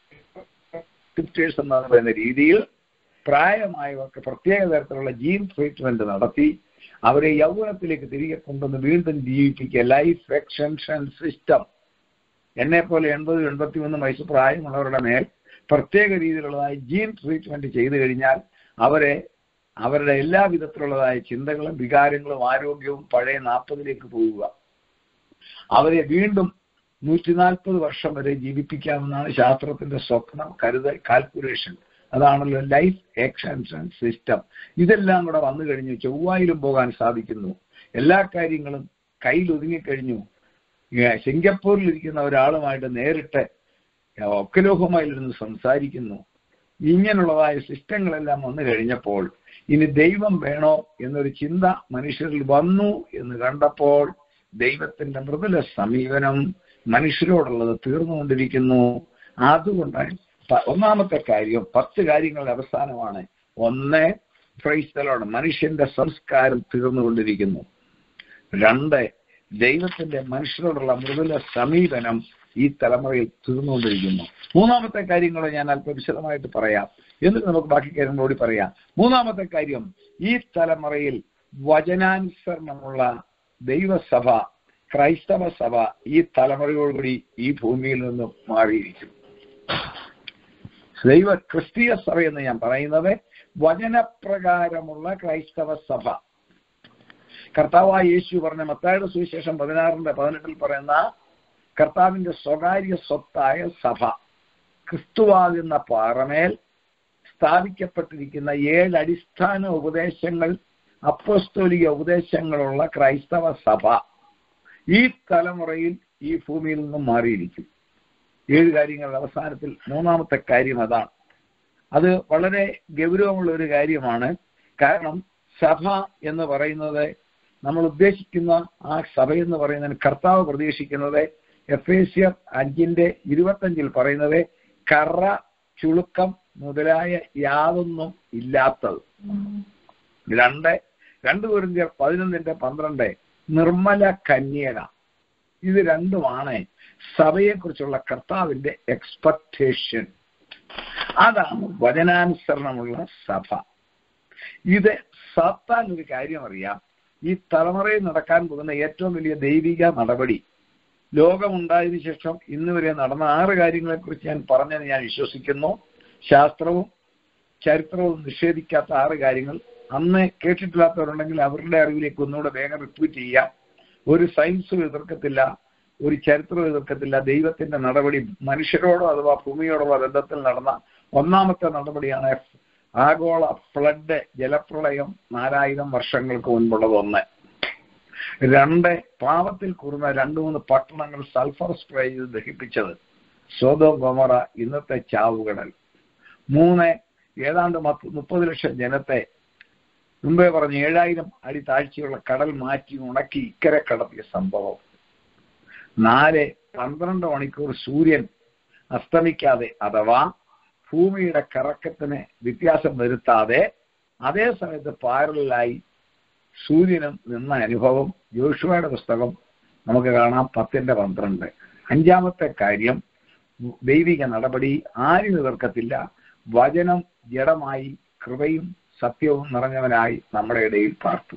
എന്ന് പറയുന്ന രീതിയിൽ പ്രായമായവർക്ക് പ്രത്യേക തരത്തിലുള്ള ജീൻ ട്രീറ്റ്മെന്റ് നടത്തി അവരെ യൗവനത്തിലേക്ക് തിരികെ കൊണ്ടുവന്ന് വീണ്ടും ജീവിപ്പിക്കുക ലൈഫ് എക്സ്റ്റൻഷൻ സിസ്റ്റം എന്നെ പോലെ എൺപത് എൺപത്തി മൂന്ന് വയസ്സ് പ്രായമുള്ളവരുടെ മേൽ പ്രത്യേക രീതിയിലുള്ളതായ ജീൻ ട്രീറ്റ്മെന്റ് ചെയ്തു കഴിഞ്ഞാൽ അവരെ അവരുടെ എല്ലാ വിധത്തിലുള്ളതായ ചിന്തകളും വികാരങ്ങളും ആരോഗ്യവും പഴയ നാൽപ്പതിലേക്ക് പോവുക അവരെ വീണ്ടും നൂറ്റി നാൽപ്പത് വർഷം വരെ ജീവിപ്പിക്കാമെന്നാണ് ശാസ്ത്രത്തിന്റെ സ്വപ്നം കരുതൽ കാൽക്കുലേഷൻ അതാണല്ലോ ലൈഫ് എക്സ്റ്റൻഷൻ സിസ്റ്റം ഇതെല്ലാം കൂടെ വന്നു കഴിഞ്ഞു ചൊവ്വായിലും പോകാൻ സാധിക്കുന്നു എല്ലാ കാര്യങ്ങളും കയ്യിൽ ഒതുങ്ങിക്കഴിഞ്ഞു സിംഗപ്പൂരിൽ ഇരിക്കുന്ന ഒരാളുമായിട്ട് നേരിട്ട് ഒക്കലോഹമായിരുന്നു സംസാരിക്കുന്നു ഇങ്ങനെയുള്ളതായ സിസ്റ്റങ്ങളെല്ലാം വന്നു കഴിഞ്ഞപ്പോൾ ഇനി ദൈവം വേണോ എന്നൊരു ചിന്ത മനുഷ്യരിൽ വന്നു എന്ന് കണ്ടപ്പോൾ ദൈവത്തിന്റെ മൃദുല സമീപനം മനുഷ്യരോടുള്ളത് തീർന്നുകൊണ്ടിരിക്കുന്നു അതുകൊണ്ട് ഒന്നാമത്തെ കാര്യം പത്ത് കാര്യങ്ങളുടെ അവസാനമാണ് ഒന്ന് ക്രൈസ്തലോട് മനുഷ്യന്റെ സംസ്കാരം തീർന്നുകൊണ്ടിരിക്കുന്നു രണ്ട് ദൈവത്തിന്റെ മനുഷ്യരോടുള്ള മൃദുല സമീപനം ഈ തലമുറയിൽ തീർന്നുകൊണ്ടിരിക്കുന്നു മൂന്നാമത്തെ കാര്യങ്ങൾ ഞാൻ അല്പം വിശദമായിട്ട് പറയാം എന്നിട്ട് നമുക്ക് ബാക്കി കാര്യങ്ങളോട് പറയാം മൂന്നാമത്തെ കാര്യം ഈ തലമുറയിൽ വചനാനുസരണമുള്ള ദൈവസഭ ക്രൈസ്തവ സഭ ഈ തലമുറയോടുകൂടി ഈ ഭൂമിയിൽ നിന്ന് മാറിയിരിക്കും ദൈവ ക്രിസ്തീയ സഭ എന്ന് ഞാൻ പറയുന്നത് വചനപ്രകാരമുള്ള ക്രൈസ്തവ സഭ കർത്താവായ യേശു പറഞ്ഞ മത്തായുടെ സുവിശേഷം പതിനാറിന്റെ പതിനെട്ടിൽ പറയുന്ന കർത്താവിന്റെ സ്വകാര്യ സ്വത്തായ സഭ ക്രിസ്തുവാകുന്ന പാറമേൽ സ്ഥാപിക്കപ്പെട്ടിരിക്കുന്ന ഏഴ് അടിസ്ഥാന ഉപദേശങ്ങൾ അപ്പസ്തോലിക ഉപദേശങ്ങളുള്ള ക്രൈസ്തവ സഭ ഈ തലമുറയിൽ ഈ ഭൂമിയിൽ നിന്നും മാറിയിരിക്കും ഏഴ് കാര്യങ്ങളുടെ അവസാനത്തിൽ മൂന്നാമത്തെ കാര്യം അതാണ് അത് വളരെ ഗൗരവമുള്ള ഒരു കാര്യമാണ് കാരണം സഭ എന്ന് പറയുന്നത് നമ്മൾ ഉദ്ദേശിക്കുന്ന ആ സഭ എന്ന് പറയുന്നതിന് കർത്താവ് പ്രതീക്ഷിക്കുന്നത് എഫ് എ സിയർ അഞ്ചിന്റെ ഇരുപത്തഞ്ചിൽ പറയുന്നത് കറ ചുളുക്കം മുതലായ യാതൊന്നും ഇല്ലാത്തത് രണ്ട് രണ്ട് കുരിന്തിയർ പതിനൊന്നിന്റെ പന്ത്രണ്ട് നിർമ്മല കന്യക ഇത് രണ്ടുമാണ് സഭയെക്കുറിച്ചുള്ള കർത്താവിന്റെ എക്സ്പെക്ടേഷൻ അതാണ് വചനാനുസരണമുള്ള സഭ ഇത് സാത്താൻ ഒരു കാര്യം അറിയാം ഈ തലമുറയിൽ നടക്കാൻ പോകുന്ന ഏറ്റവും വലിയ ദൈവിക നടപടി ലോകമുണ്ടായതിനു ശേഷം ഇന്ന് വരെ നടന്ന ആറ് കാര്യങ്ങളെക്കുറിച്ച് ഞാൻ പറഞ്ഞത് ഞാൻ വിശ്വസിക്കുന്നു ശാസ്ത്രവും ചരിത്രവും നിഷേധിക്കാത്ത ആറ് കാര്യങ്ങൾ അന്ന് കേട്ടിട്ടില്ലാത്തവരുണ്ടെങ്കിൽ അവരുടെ അറിവിലേക്ക് ഒന്നുകൂടെ വേഗം റിപ്പീറ്റ് ചെയ്യാം ഒരു സയൻസും എതിർക്കത്തില്ല ഒരു ചരിത്രവും എതിർക്കത്തില്ല ദൈവത്തിന്റെ നടപടി മനുഷ്യരോടോ അഥവാ ഭൂമിയോടുള്ള ബന്ധത്തിൽ നടന്ന ഒന്നാമത്തെ നടപടിയാണ് ആഗോള ഫ്ലഡ് ജലപ്രളയം നാലായിരം വർഷങ്ങൾക്ക് മുൻപുള്ളത് ഒന്ന് രണ്ട് പാവത്തിൽ കുറുന്ന രണ്ട് മൂന്ന് പട്ടണങ്ങൾ സൾഫർ സ്പ്രേ ചെയ്ത് ദഹിപ്പിച്ചത് സോതോ ഗൊമറ ഇന്നത്തെ ചാവുകടൽ മൂന്ന് ഏതാണ്ട് മത്ത് മുപ്പത് ലക്ഷം ജനത്തെ മുമ്പേ പറഞ്ഞ ഏഴായിരം അടി താഴ്ചയുള്ള കടൽ മാറ്റി ഉണക്കി ഇക്കരെ കടത്തിയ സംഭവം നാല് പന്ത്രണ്ട് മണിക്കൂർ സൂര്യൻ അസ്തമിക്കാതെ അഥവാ ഭൂമിയുടെ കറക്കത്തിന് വ്യത്യാസം വരുത്താതെ അതേ സമയത്ത് പാരലായി സൂര്യനും നിന്ന അനുഭവം ജോഷുവയുടെ പുസ്തകം നമുക്ക് കാണാം പത്തിന്റെ പന്ത്രണ്ട് അഞ്ചാമത്തെ കാര്യം ദൈവിക നടപടി ആരും എതിർക്കത്തില്ല വചനം ജഡമായി കൃപയും സത്യവും നിറഞ്ഞവനായി നമ്മുടെ ഇടയിൽ പാർത്തു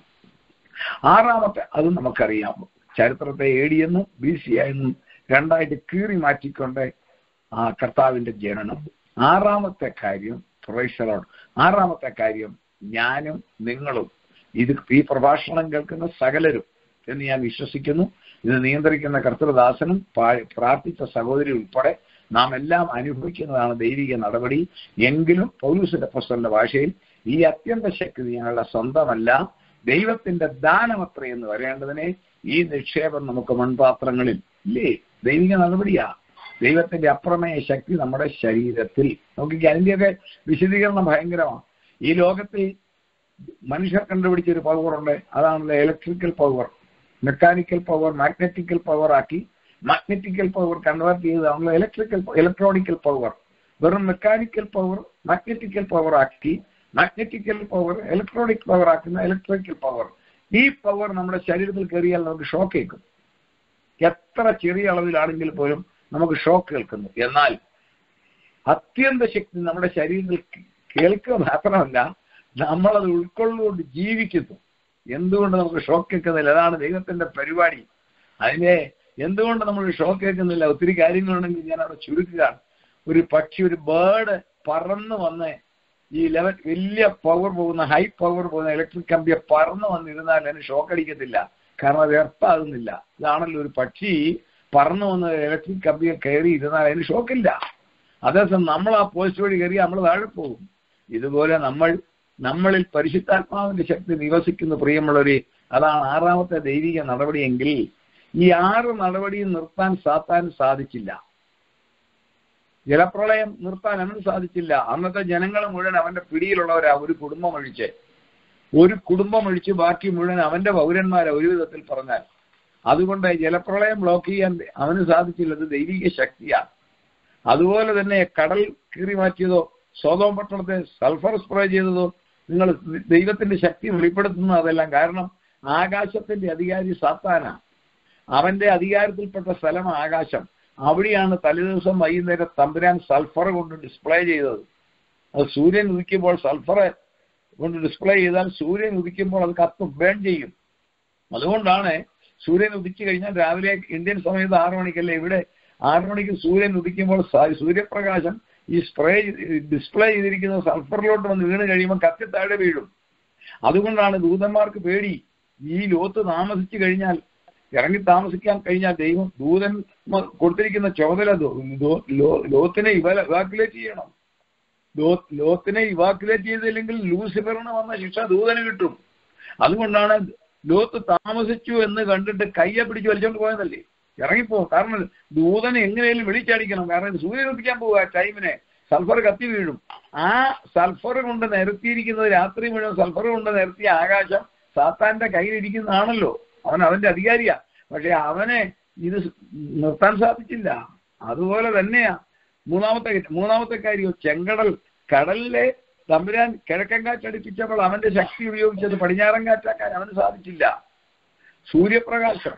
ആറാമത്തെ അതും നമുക്കറിയാം ചരിത്രത്തെ എ ഡി എന്നും ബി സി എന്നും രണ്ടായിട്ട് കീറി മാറ്റിക്കൊണ്ട് ആ കർത്താവിന്റെ ജനനം ആറാമത്തെ കാര്യം പ്രൊഫഷണലോട് ആറാമത്തെ കാര്യം ഞാനും നിങ്ങളും ഇത് ഈ പ്രഭാഷണം കേൾക്കുന്ന സകലരും എന്ന് ഞാൻ വിശ്വസിക്കുന്നു ഇത് നിയന്ത്രിക്കുന്ന കർത്തൃദാസനും പാ- പ്രാർത്ഥിച്ച സഹോദരി ഉൾപ്പെടെ നാം എല്ലാം അനുഭവിക്കുന്നതാണ് ദൈവിക നടപടി എങ്കിലും പൗലൂസിന്റെ പുസ്തകന്റെ ഭാഷയിൽ ഈ അത്യന്ത ശക്തി ഞങ്ങളുടെ സ്വന്തമല്ല ദൈവത്തിന്റെ ദാനമത്ര എന്ന് വരേണ്ടതിനെ ഈ നിക്ഷേപം നമുക്ക് മൺപാത്രങ്ങളിൽ ഇല്ലേ ദൈവിക നടപടിയാ ദൈവത്തിന്റെ അപ്രമേയ ശക്തി നമ്മുടെ ശരീരത്തിൽ നോക്കിക്കേ അതിന്റെയൊക്കെ വിശദീകരണം ഭയങ്കരമാണ് ഈ ലോകത്തിൽ മനുഷ്യർ കണ്ടുപിടിച്ച ഒരു പവർ ഉണ്ട് അതാണല്ലോ electrical power mechanical power magnetical power ആക്കി മാഗ്നറ്റിക്കൽ പവർ കൺവേർട്ട് ചെയ്തതാണല്ലോ ഇലക്ട്രിക്കൽ ഇലക്ട്രോണിക്കൽ പവർ വെറും മെക്കാനിക്കൽ പവർ മാഗ്നറ്റിക്കൽ പവർ ആക്കി മാഗ്നറ്റിക്കൽ പവർ ഇലക്ട്രോണിക് പവർ ആക്കുന്ന ഇലക്ട്രിക്കൽ പവർ ഈ പവർ നമ്മുടെ ശരീരത്തിൽ കയറിയാൽ നമുക്ക് ഷോക്ക് കേൾക്കും എത്ര ചെറിയ അളവിലാണെങ്കിൽ പോലും നമുക്ക് ഷോക്ക് കേൾക്കുന്നു എന്നാൽ അത്യന്ത ശക്തി നമ്മുടെ ശരീരത്തിൽ കേൾക്കുക മാത്രമല്ല നമ്മളത് ഉൾക്കൊള്ളുകൊണ്ട് ജീവിക്കുന്നു എന്തുകൊണ്ട് നമുക്ക് ഷോക്ക് കേൾക്കുന്നില്ല അതാണ് ദൈവത്തിന്റെ പരിപാടി അതിനെ എന്തുകൊണ്ട് നമ്മൾ ഷോക്ക് കേൾക്കുന്നില്ല ഒത്തിരി കാര്യങ്ങളുണ്ടെങ്കിൽ ഞാൻ അവിടെ ചുരുക്കുകയാണ് ഒരു പക്ഷി ഒരു ബേർഡ് പറന്ന് വന്ന് ഈ ലെവൽ വലിയ പവർ പോകുന്ന ഹൈ പവർ പോകുന്ന ഇലക്ട്രിക് കമ്പിയെ പറന്ന് വന്നിരുന്നാൽ അതിന് ഷോക്ക് അടിക്കത്തില്ല കാരണം അത് എർത്താകുന്നില്ല ഇതാണല്ലോ ഒരു പക്ഷി പറന്നു വന്ന് ഇലക്ട്രിക് കമ്പിയിൽ കയറി ഇരുന്നാൽ അതിന് ഷോക്കില്ല അതേസമയം നമ്മൾ ആ പോസ്റ്റ് വഴി കയറി നമ്മൾ താഴെ പോകും ഇതുപോലെ നമ്മൾ നമ്മളിൽ പരിശുദ്ധാത്മാവിന്റെ ശക്തി നിവസിക്കുന്ന പ്രിയമുള്ളവരെ അതാണ് ആറാമത്തെ ദൈവിക നടപടിയെങ്കിൽ ഈ ആറ് നടപടിയും നിർത്താൻ സാത്താൻ സാധിച്ചില്ല ജലപ്രളയം നിർത്താൻ അവന് സാധിച്ചില്ല അന്നത്തെ ജനങ്ങൾ മുഴുവൻ അവന്റെ പിടിയിലുള്ളവരാ ഒരു കുടുംബം ഒഴിച്ച് ഒരു കുടുംബം ഒഴിച്ച് ബാക്കി മുഴുവൻ അവന്റെ പൗരന്മാരെ ഒരു വിധത്തിൽ പറഞ്ഞാൽ അതുകൊണ്ട് ജലപ്രളയം ബ്ലോക്ക് ചെയ്യാൻ അവന് സാധിച്ചില്ല അത് ദൈവിക ശക്തിയാണ് അതുപോലെ തന്നെ കടൽ കീറി മാറ്റിയതോ സ്വതം പട്ടണത്തെ സൾഫർ സ്പ്രേ ചെയ്തതോ നിങ്ങൾ ദൈവത്തിന്റെ ശക്തി വെളിപ്പെടുത്തുന്നു അതെല്ലാം കാരണം ആകാശത്തിന്റെ അധികാരി സാത്താന അവന്റെ അധികാരത്തിൽപ്പെട്ട സ്ഥലം ആകാശം അവിടെയാണ് തലേദിവസം വൈകുന്നേരം തമ്പുരാൻ സൾഫർ കൊണ്ട് ഡിസ്പ്ലേ ചെയ്തത് അത് സൂര്യൻ ഉദിക്കുമ്പോൾ സൾഫർ കൊണ്ട് ഡിസ്പ്ലേ ചെയ്താൽ സൂര്യൻ ഉദിക്കുമ്പോൾ അത് കത്ത് ബേൺ ചെയ്യും അതുകൊണ്ടാണ് സൂര്യൻ ഉദിച്ചു കഴിഞ്ഞാൽ രാവിലെ ഇന്ത്യൻ സമയത്ത് ആറു മണിക്കല്ലേ ഇവിടെ ആറു മണിക്ക് സൂര്യൻ ഉദിക്കുമ്പോൾ സ- സൂര്യപ്രകാശം ഈ സ്പ്രേ ഡിസ്പ്ലേ ചെയ്തിരിക്കുന്ന സൾഫറിലോട്ട് വന്ന് വീണ് കഴിയുമ്പോൾ കത്തി താഴെ വീഴും അതുകൊണ്ടാണ് ദൂതന്മാർക്ക് പേടി ഈ ലോത്ത് താമസിച്ചു കഴിഞ്ഞാൽ ഇറങ്ങി താമസിക്കാൻ കഴിഞ്ഞാൽ ദൈവം ദൂതൻ മ- കൊടുത്തിരിക്കുന്ന ചുമതല ദോ- ദോ- ലോ- ലോത്തിനെ ഇവാക്കുലേറ്റ് ചെയ്യണം ലോ- ലോത്തിനെ ഇവാക്കുലേറ്റ് ചെയ്തില്ലെങ്കിൽ ലൂസിഫറിന് വന്ന ശിക്ഷ ദൂതന് കിട്ടും അതുകൊണ്ടാണ് ലോത്ത് താമസിച്ചു എന്ന് കണ്ടിട്ട് കയ്യെ പിടിച്ച് വലിച്ചോണ്ട് പോയതല്ലേ ഇറങ്ങിപ്പോ കാരണം ദൂതനെ എങ്ങനെയും വിളിച്ചടിക്കണം കാരണം ഇത് സൂര്യൻ ഉദിക്കാൻ പോവുക ടൈമിനെ സൾഫർ കത്തി വീഴും ആ സൾഫർ കൊണ്ട് നിരത്തിയിരിക്കുന്നത് രാത്രി മുഴുവൻ സൾഫർ കൊണ്ട് നിരത്തിയ ആകാശം സാത്താന്റെ കയ്യിലിരിക്കുന്നതാണല്ലോ അവൻ അവന്റെ അധികാരിയാ പക്ഷെ അവനെ ഇത് നിർത്താൻ സാധിച്ചില്ല അതുപോലെ തന്നെയാ മൂന്നാമത്തെ മൂന്നാമത്തെ കാര്യം ചെങ്കടൽ കടലിലെ തമ്പുരാൻ കിഴക്കൻ കാറ്റടിപ്പിച്ചപ്പോൾ അവന്റെ ശക്തി ഉപയോഗിച്ചത് പടിഞ്ഞാറൻ കാറ്റാക്കാൻ അവന് സാധിച്ചില്ല സൂര്യപ്രകാശം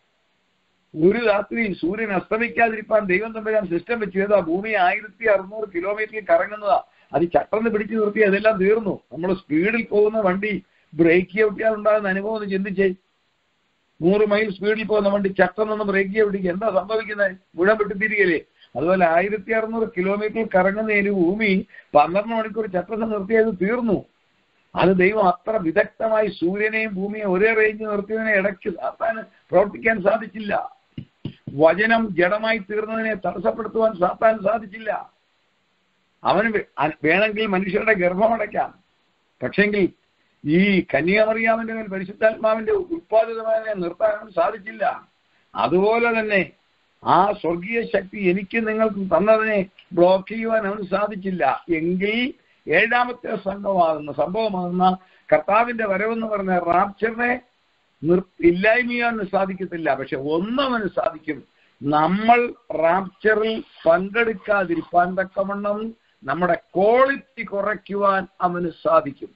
ഒരു രാത്രി സൂര്യൻ അസ്തമിക്കാതിരിക്കാൻ ദൈവം തമ്പുരാൻ സിസ്റ്റം വെച്ച് ചെയ്താ ഭൂമി ആയിരത്തി അറുന്നൂറ് കിലോമീറ്ററിൽ കറങ്ങുന്നതാ അത് ചട്ടന്ന് പിടിച്ചു നിർത്തി അതെല്ലാം തീർന്നു നമ്മൾ സ്പീഡിൽ പോകുന്ന വണ്ടി ബ്രേക്ക് ചവിട്ടിയാൽ ഉണ്ടാകുന്ന അനുഭവം ഒന്ന് ചിന്തിച്ചേ നൂറ് മൈൽ സ്പീഡിൽ പോകുന്ന വണ്ടി ചട്ടം നിന്ന് ബ്രേക്ക് ചവിട്ടിക്ക് എന്താ സംഭവിക്കുന്നത് മുഴുവൻ വിട്ടുതിരികല്ലേ അതുപോലെ ആയിരത്തി അറുന്നൂറ് കിലോമീറ്റർ കറങ്ങുന്ന ഒരു ഭൂമി പന്ത്രണ്ട് മണിക്കൂർ ചട്ടം നിർത്തിയത് തീർന്നു അത് ദൈവം അത്ര വിദഗ്ധമായി സൂര്യനെയും ഭൂമിയെയും ഒരേ റേഞ്ച് നിർത്തിയതിനെ ഇടയ്ക്ക് സാത്താന് പ്രവർത്തിക്കാൻ സാധിച്ചില്ല വചനം ജഡമായി തീർന്നതിനെ തടസ്സപ്പെടുത്തുവാൻ സാത്താൻ സാധിച്ചില്ല അവന് വേ- അ- വേണമെങ്കിൽ മനുഷ്യരുടെ ഗർഭമടയ്ക്കാം പക്ഷെങ്കിൽ ഈ കന്യാമറിയാമിന്റെ മേൽ പരിശുദ്ധാത്മാവിന്റെ ഉത്പാദിതമായ നിർത്താൻ അവന് സാധിച്ചില്ല അതുപോലെ തന്നെ ആ സ്വർഗീയ ശക്തി എനിക്ക് നിങ്ങൾക്ക് തന്നതിനെ ബ്ലോക്ക് ചെയ്യുവാൻ അവന് സാധിച്ചില്ല എങ്കിൽ ഏഴാമത്തെ സംഭവമാകുന്ന സംഭവമാകുന്ന കർത്താവിന്റെ വരവെന്ന് പറഞ്ഞ റാപ്ചറിനെ നിർ ഇല്ലായ്മയാൻ സാധിക്കത്തില്ല പക്ഷെ ഒന്നവന് സാധിക്കും നമ്മൾ റാപ്ചറിൽ പങ്കെടുക്കാതിരിക്കാൻ തക്കവണ്ണം നമ്മുടെ ക്വാളിറ്റി കുറയ്ക്കുവാൻ അവന് സാധിക്കും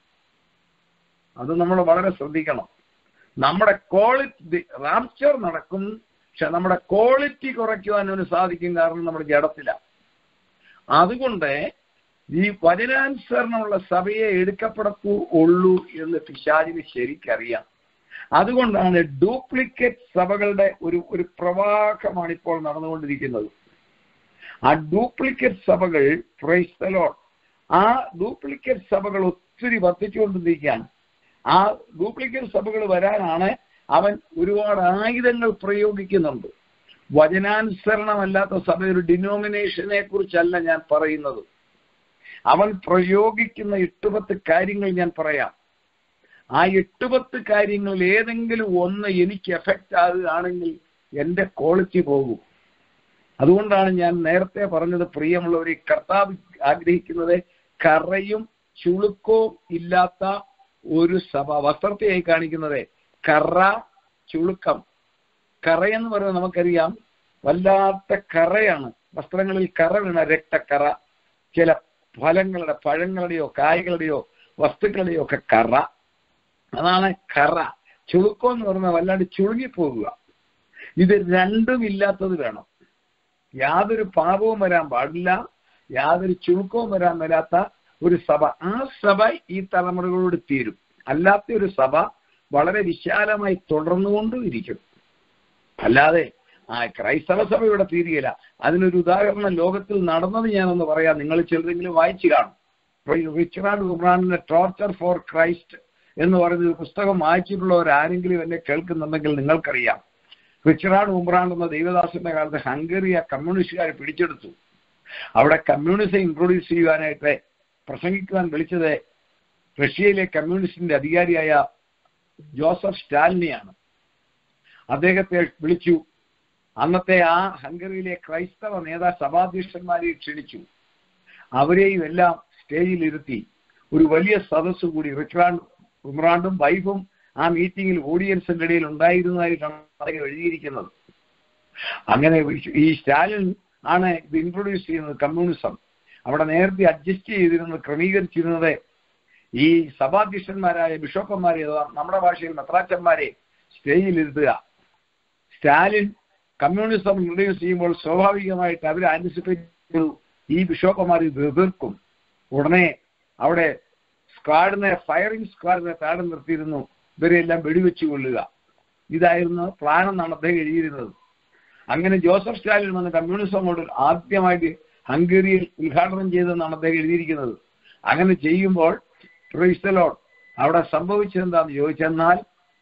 അത് നമ്മൾ വളരെ ശ്രദ്ധിക്കണം നമ്മുടെ ക്വാളിറ്റി റാപ്ചർ നടക്കും പക്ഷെ നമ്മുടെ ക്വാളിറ്റി കുറയ്ക്കുവാൻ അവന് സാധിക്കും കാരണം നമ്മുടെ ജഡത്തില അതുകൊണ്ട് ഈ വചനാനുസരണമുള്ള സഭയെ എടുക്കപ്പെടത്തൂ ഉള്ളൂ എന്ന് പിശാചിന് ശരിക്കറിയാം അതുകൊണ്ടാണ് ഡ്യൂപ്ലിക്കേറ്റ് സഭകളുടെ ഒരു ഒരു പ്രവാഹമാണ് ഇപ്പോൾ നടന്നുകൊണ്ടിരിക്കുന്നത് ആ ഡ്യൂപ്ലിക്കേറ്റ് സഭകൾ പ്രൈസ്തലോ ആ ഡ്യൂപ്ലിക്കേറ്റ് സഭകൾ ഒത്തിരി വർദ്ധിച്ചുകൊണ്ടിരിക്കാൻ ആ ഡ്യൂപ്ലിക്കേറ്റ് സഭകൾ വരാനാണ് അവൻ ഒരുപാട് ആയുധങ്ങൾ പ്രയോഗിക്കുന്നുണ്ട് വചനാനുസരണമല്ലാത്ത സഭ ഒരു ഡിനോമിനേഷനെ കുറിച്ചല്ല ഞാൻ പറയുന്നത് അവൻ പ്രയോഗിക്കുന്ന എട്ടുപത്ത് കാര്യങ്ങൾ ഞാൻ പറയാം ആ എട്ടുപത്ത് കാര്യങ്ങളിൽ ഏതെങ്കിലും ഒന്ന് എനിക്ക് എഫക്റ്റ് ആകുകയാണെങ്കിൽ എൻ്റെ ക്വാളിറ്റി പോകും അതുകൊണ്ടാണ് ഞാൻ നേരത്തെ പറഞ്ഞത് പ്രിയമുള്ളവർ ഈ കർത്താവ് ആഗ്രഹിക്കുന്നത് കറയും ചുളുക്കവും ഇല്ലാത്ത ഒരു സഭ വസ്ത്രത്തെയായി കാണിക്കുന്നത് കറ ചുളുക്കം കറയെന്ന് പറയുന്നത് നമുക്കറിയാം വല്ലാത്ത കറയാണ് വസ്ത്രങ്ങളിൽ കറ വീണ രക്തക്കറ ചില ഫലങ്ങളുടെ പഴങ്ങളുടെയോ കായ്കളുടെയോ വസ്തുക്കളുടെയോ ഒക്കെ കറ അതാണ് കറ ചുളുക്കം എന്ന് പറഞ്ഞാൽ വല്ലാണ്ട് ചുളുങ്ങിപ്പോകുക ഇത് രണ്ടും ഇല്ലാത്തത് വേണം യാതൊരു പാപവും വരാൻ പാടില്ല യാതൊരു ചുളുക്കവും വരാൻ വരാത്ത ഒരു സഭ ആ സഭ ഈ തലമുറകളോട് തീരും അല്ലാത്ത ഒരു സഭ വളരെ വിശാലമായി തുടർന്നുകൊണ്ടും ഇരിക്കും അല്ലാതെ ആ ക്രൈസ്തവ സഭ ഇവിടെ തീരുകയില്ല അതിനൊരു ഉദാഹരണം ലോകത്തിൽ നടന്നത് ഞാനൊന്ന് പറയാം നിങ്ങൾ ചിലരെങ്കിലും വായിച്ചു കാണും റിച്ചറാർഡ് ഉബ്രാനിന്റെ ടോർച്ചർ ഫോർ ക്രൈസ്റ്റ് എന്ന് പറയുന്ന ഒരു പുസ്തകം വായിച്ചിട്ടുള്ളവർ ആരെങ്കിലും എന്നെ കേൾക്കുന്നുണ്ടെങ്കിൽ നിങ്ങൾക്കറിയാം റിച്ചറാർഡ് ഉംബ്രാൻ എന്ന ദൈവദാസന്റെ കാലത്ത് ഹംഗറി ആ കമ്മ്യൂണിസ്റ്റുകാരെ പിടിച്ചെടുത്തു അവിടെ കമ്മ്യൂണിസം ഇൻട്രൊഡ്യൂസ് ചെയ്യുവാനായിട്ട് പ്രസംഗിക്കുവാൻ വിളിച്ചത് റഷ്യയിലെ കമ്മ്യൂണിസ്റ്റിന്റെ അധികാരിയായ ജോസഫ് സ്റ്റാലിനെയാണ് അദ്ദേഹത്തെ വിളിച്ചു അന്നത്തെ ആ ഹംഗറിയിലെ ക്രൈസ്തവ നേതാ സഭാധ്യക്ഷന്മാരെ ക്ഷണിച്ചു അവരെയും എല്ലാം സ്റ്റേജിൽ ഇരുത്തി ഒരു വലിയ സദസ്സ് കൂടി റിച്ചാർഡ് ഉമ്രാണ്ടും വൈഫും ആ മീറ്റിംഗിൽ ഓഡിയൻസിന്റെ ഇടയിൽ ഉണ്ടായിരുന്നതായിട്ടാണ് അദ്ദേഹം എഴുതിയിരിക്കുന്നത് അങ്ങനെ ഈ സ്റ്റാലിൻ ആണ് ഇത് ഇൻട്രൊഡ്യൂസ് ചെയ്യുന്നത് കമ്മ്യൂണിസം അവിടെ നേരത്തെ അഡ്ജസ്റ്റ് ചെയ്തിരുന്നത് ക്രമീകരിച്ചിരുന്നത് ഈ സഭാധ്യക്ഷന്മാരായ ബിഷപ്പന്മാരെ നമ്മുടെ ഭാഷയിൽ മെത്രാച്ചന്മാരെ സ്റ്റേജിൽ ഇരുത്തുക സ്റ്റാലിൻ കമ്മ്യൂണിസം ഇൻട്രൊഡ്യൂസ് ചെയ്യുമ്പോൾ സ്വാഭാവികമായിട്ട് അവർ ആന്റിസിപ്പേറ്റ് ചെയ്തു ഈ ബിഷപ്പന്മാർ ഇത് എതിർക്കും ഉടനെ അവിടെ സ്ക്വാഡിനെ ഫയറിംഗ് സ്ക്വാഡിനെ താഴെ നിർത്തിയിരുന്നു ഇവരെല്ലാം വെടിവെച്ച് കൊള്ളുക ഇതായിരുന്നു പ്ലാൻ എന്നാണ് അദ്ദേഹം എഴുതിയിരുന്നത് അങ്ങനെ ജോസഫ് സ്റ്റാലിൻ വന്ന് കമ്മ്യൂണിസം മോഡൽ ആദ്യമായിട്ട് ഹംഗേറിയിൽ ഉദ്ഘാടനം ചെയ്തെന്നാണ് അദ്ദേഹം എഴുതിയിരിക്കുന്നത് അങ്ങനെ ചെയ്യുമ്പോൾ ക്രൈസ്തലോ അവിടെ സംഭവിച്ചതെന്താന്ന് ചോദിച്ചെന്നാൽ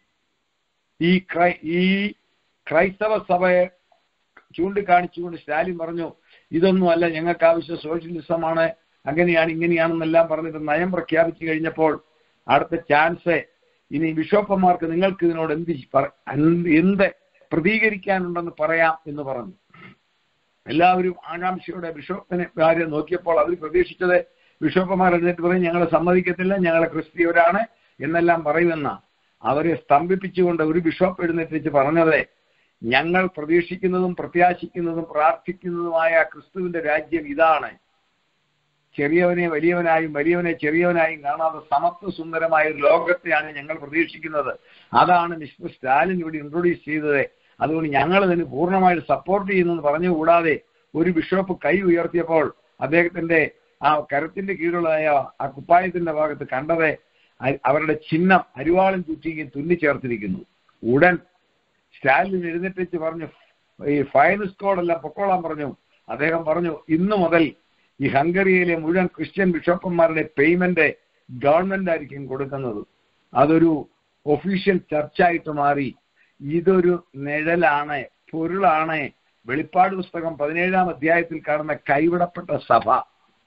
ഈ ക്രൈ ഈ ക്രൈസ്തവ സഭയെ ചൂണ്ടിക്കാണിച്ചുകൊണ്ട് സ്റ്റാലിൻ പറഞ്ഞു ഇതൊന്നുമല്ല ഞങ്ങൾക്ക് ആവശ്യം സോഷ്യലിസമാണ് അങ്ങനെയാണ് ഇങ്ങനെയാണെന്നെല്ലാം പറഞ്ഞിട്ട് നയം പ്രഖ്യാപിച്ചു കഴിഞ്ഞപ്പോൾ അടുത്ത ചാൻസ് ഇനി ബിഷോപ്പന്മാർക്ക് നിങ്ങൾക്ക് ഇതിനോട് എന്ത് എന്ത് പ്രതികരിക്കാനുണ്ടെന്ന് പറയാം എന്ന് പറഞ്ഞു എല്ലാവരും ആകാംക്ഷയോടെ ബിഷപ്പിനെ കാര്യം നോക്കിയപ്പോൾ അവർ പ്രതീക്ഷിച്ചത് ബിഷപ്പന്മാർ എന്നിട്ട് പറയും ഞങ്ങളെ സമ്മതിക്കത്തില്ല ഞങ്ങളെ ക്രിസ്തീയവരാണ് എന്നെല്ലാം പറയുമെന്ന അവരെ സ്തംഭിപ്പിച്ചുകൊണ്ട് ഒരു ബിഷപ്പ് എഴുന്നേറ്റ് പറഞ്ഞത് ഞങ്ങൾ പ്രതീക്ഷിക്കുന്നതും പ്രത്യാശിക്കുന്നതും പ്രാർത്ഥിക്കുന്നതുമായ ക്രിസ്തുവിന്റെ രാജ്യം ഇതാണ് ചെറിയവനെ വലിയവനായും വലിയവനെ ചെറിയവനായും കാണാതെ സമത്വ സുന്ദരമായ ഒരു ലോകത്തെയാണ് ഞങ്ങൾ പ്രതീക്ഷിക്കുന്നത് അതാണ് മിസ്റ്റർ സ്റ്റാലിൻ ഇവിടെ ഇൻട്രൊഡ്യൂസ് ചെയ്തത് അതുകൊണ്ട് ഞങ്ങൾ ഇതിന് പൂർണ്ണമായിട്ട് സപ്പോർട്ട് ചെയ്യുന്നെന്ന് പറഞ്ഞുകൂടാതെ ഒരു ബിഷപ്പ് കൈ ഉയർത്തിയപ്പോൾ അദ്ദേഹത്തിന്റെ ആ കരത്തിന്റെ കീഴിലുള്ളതായ ആ കുപ്പായത്തിന്റെ ഭാഗത്ത് കണ്ടത് അവരുടെ ചിഹ്നം അരിവാളും ചുറ്റിയും തുന്നിച്ചേർത്തിരിക്കുന്നു ഉടൻ സ്റ്റാലിൻ എഴുന്നേറ്റ് പറഞ്ഞു ഈ ഫൈൻ സ്കോഡെല്ലാം പൊക്കോളാൻ പറഞ്ഞു അദ്ദേഹം പറഞ്ഞു ഇന്നു മുതൽ ഈ ഹംഗറിയയിലെ മുഴുവൻ ക്രിസ്ത്യൻ ബിഷപ്പന്മാരുടെ പേയ്മെന്റ് ഗവൺമെന്റ് ആയിരിക്കും കൊടുക്കുന്നത് അതൊരു ഒഫീഷ്യൽ ചർച്ചായിട്ട് മാറി ഇതൊരു നിഴലാണ് പൊരുളാണ് വെളിപ്പാട് പുസ്തകം പതിനേഴാം അധ്യായത്തിൽ കാണുന്ന കൈവിടപ്പെട്ട സഭ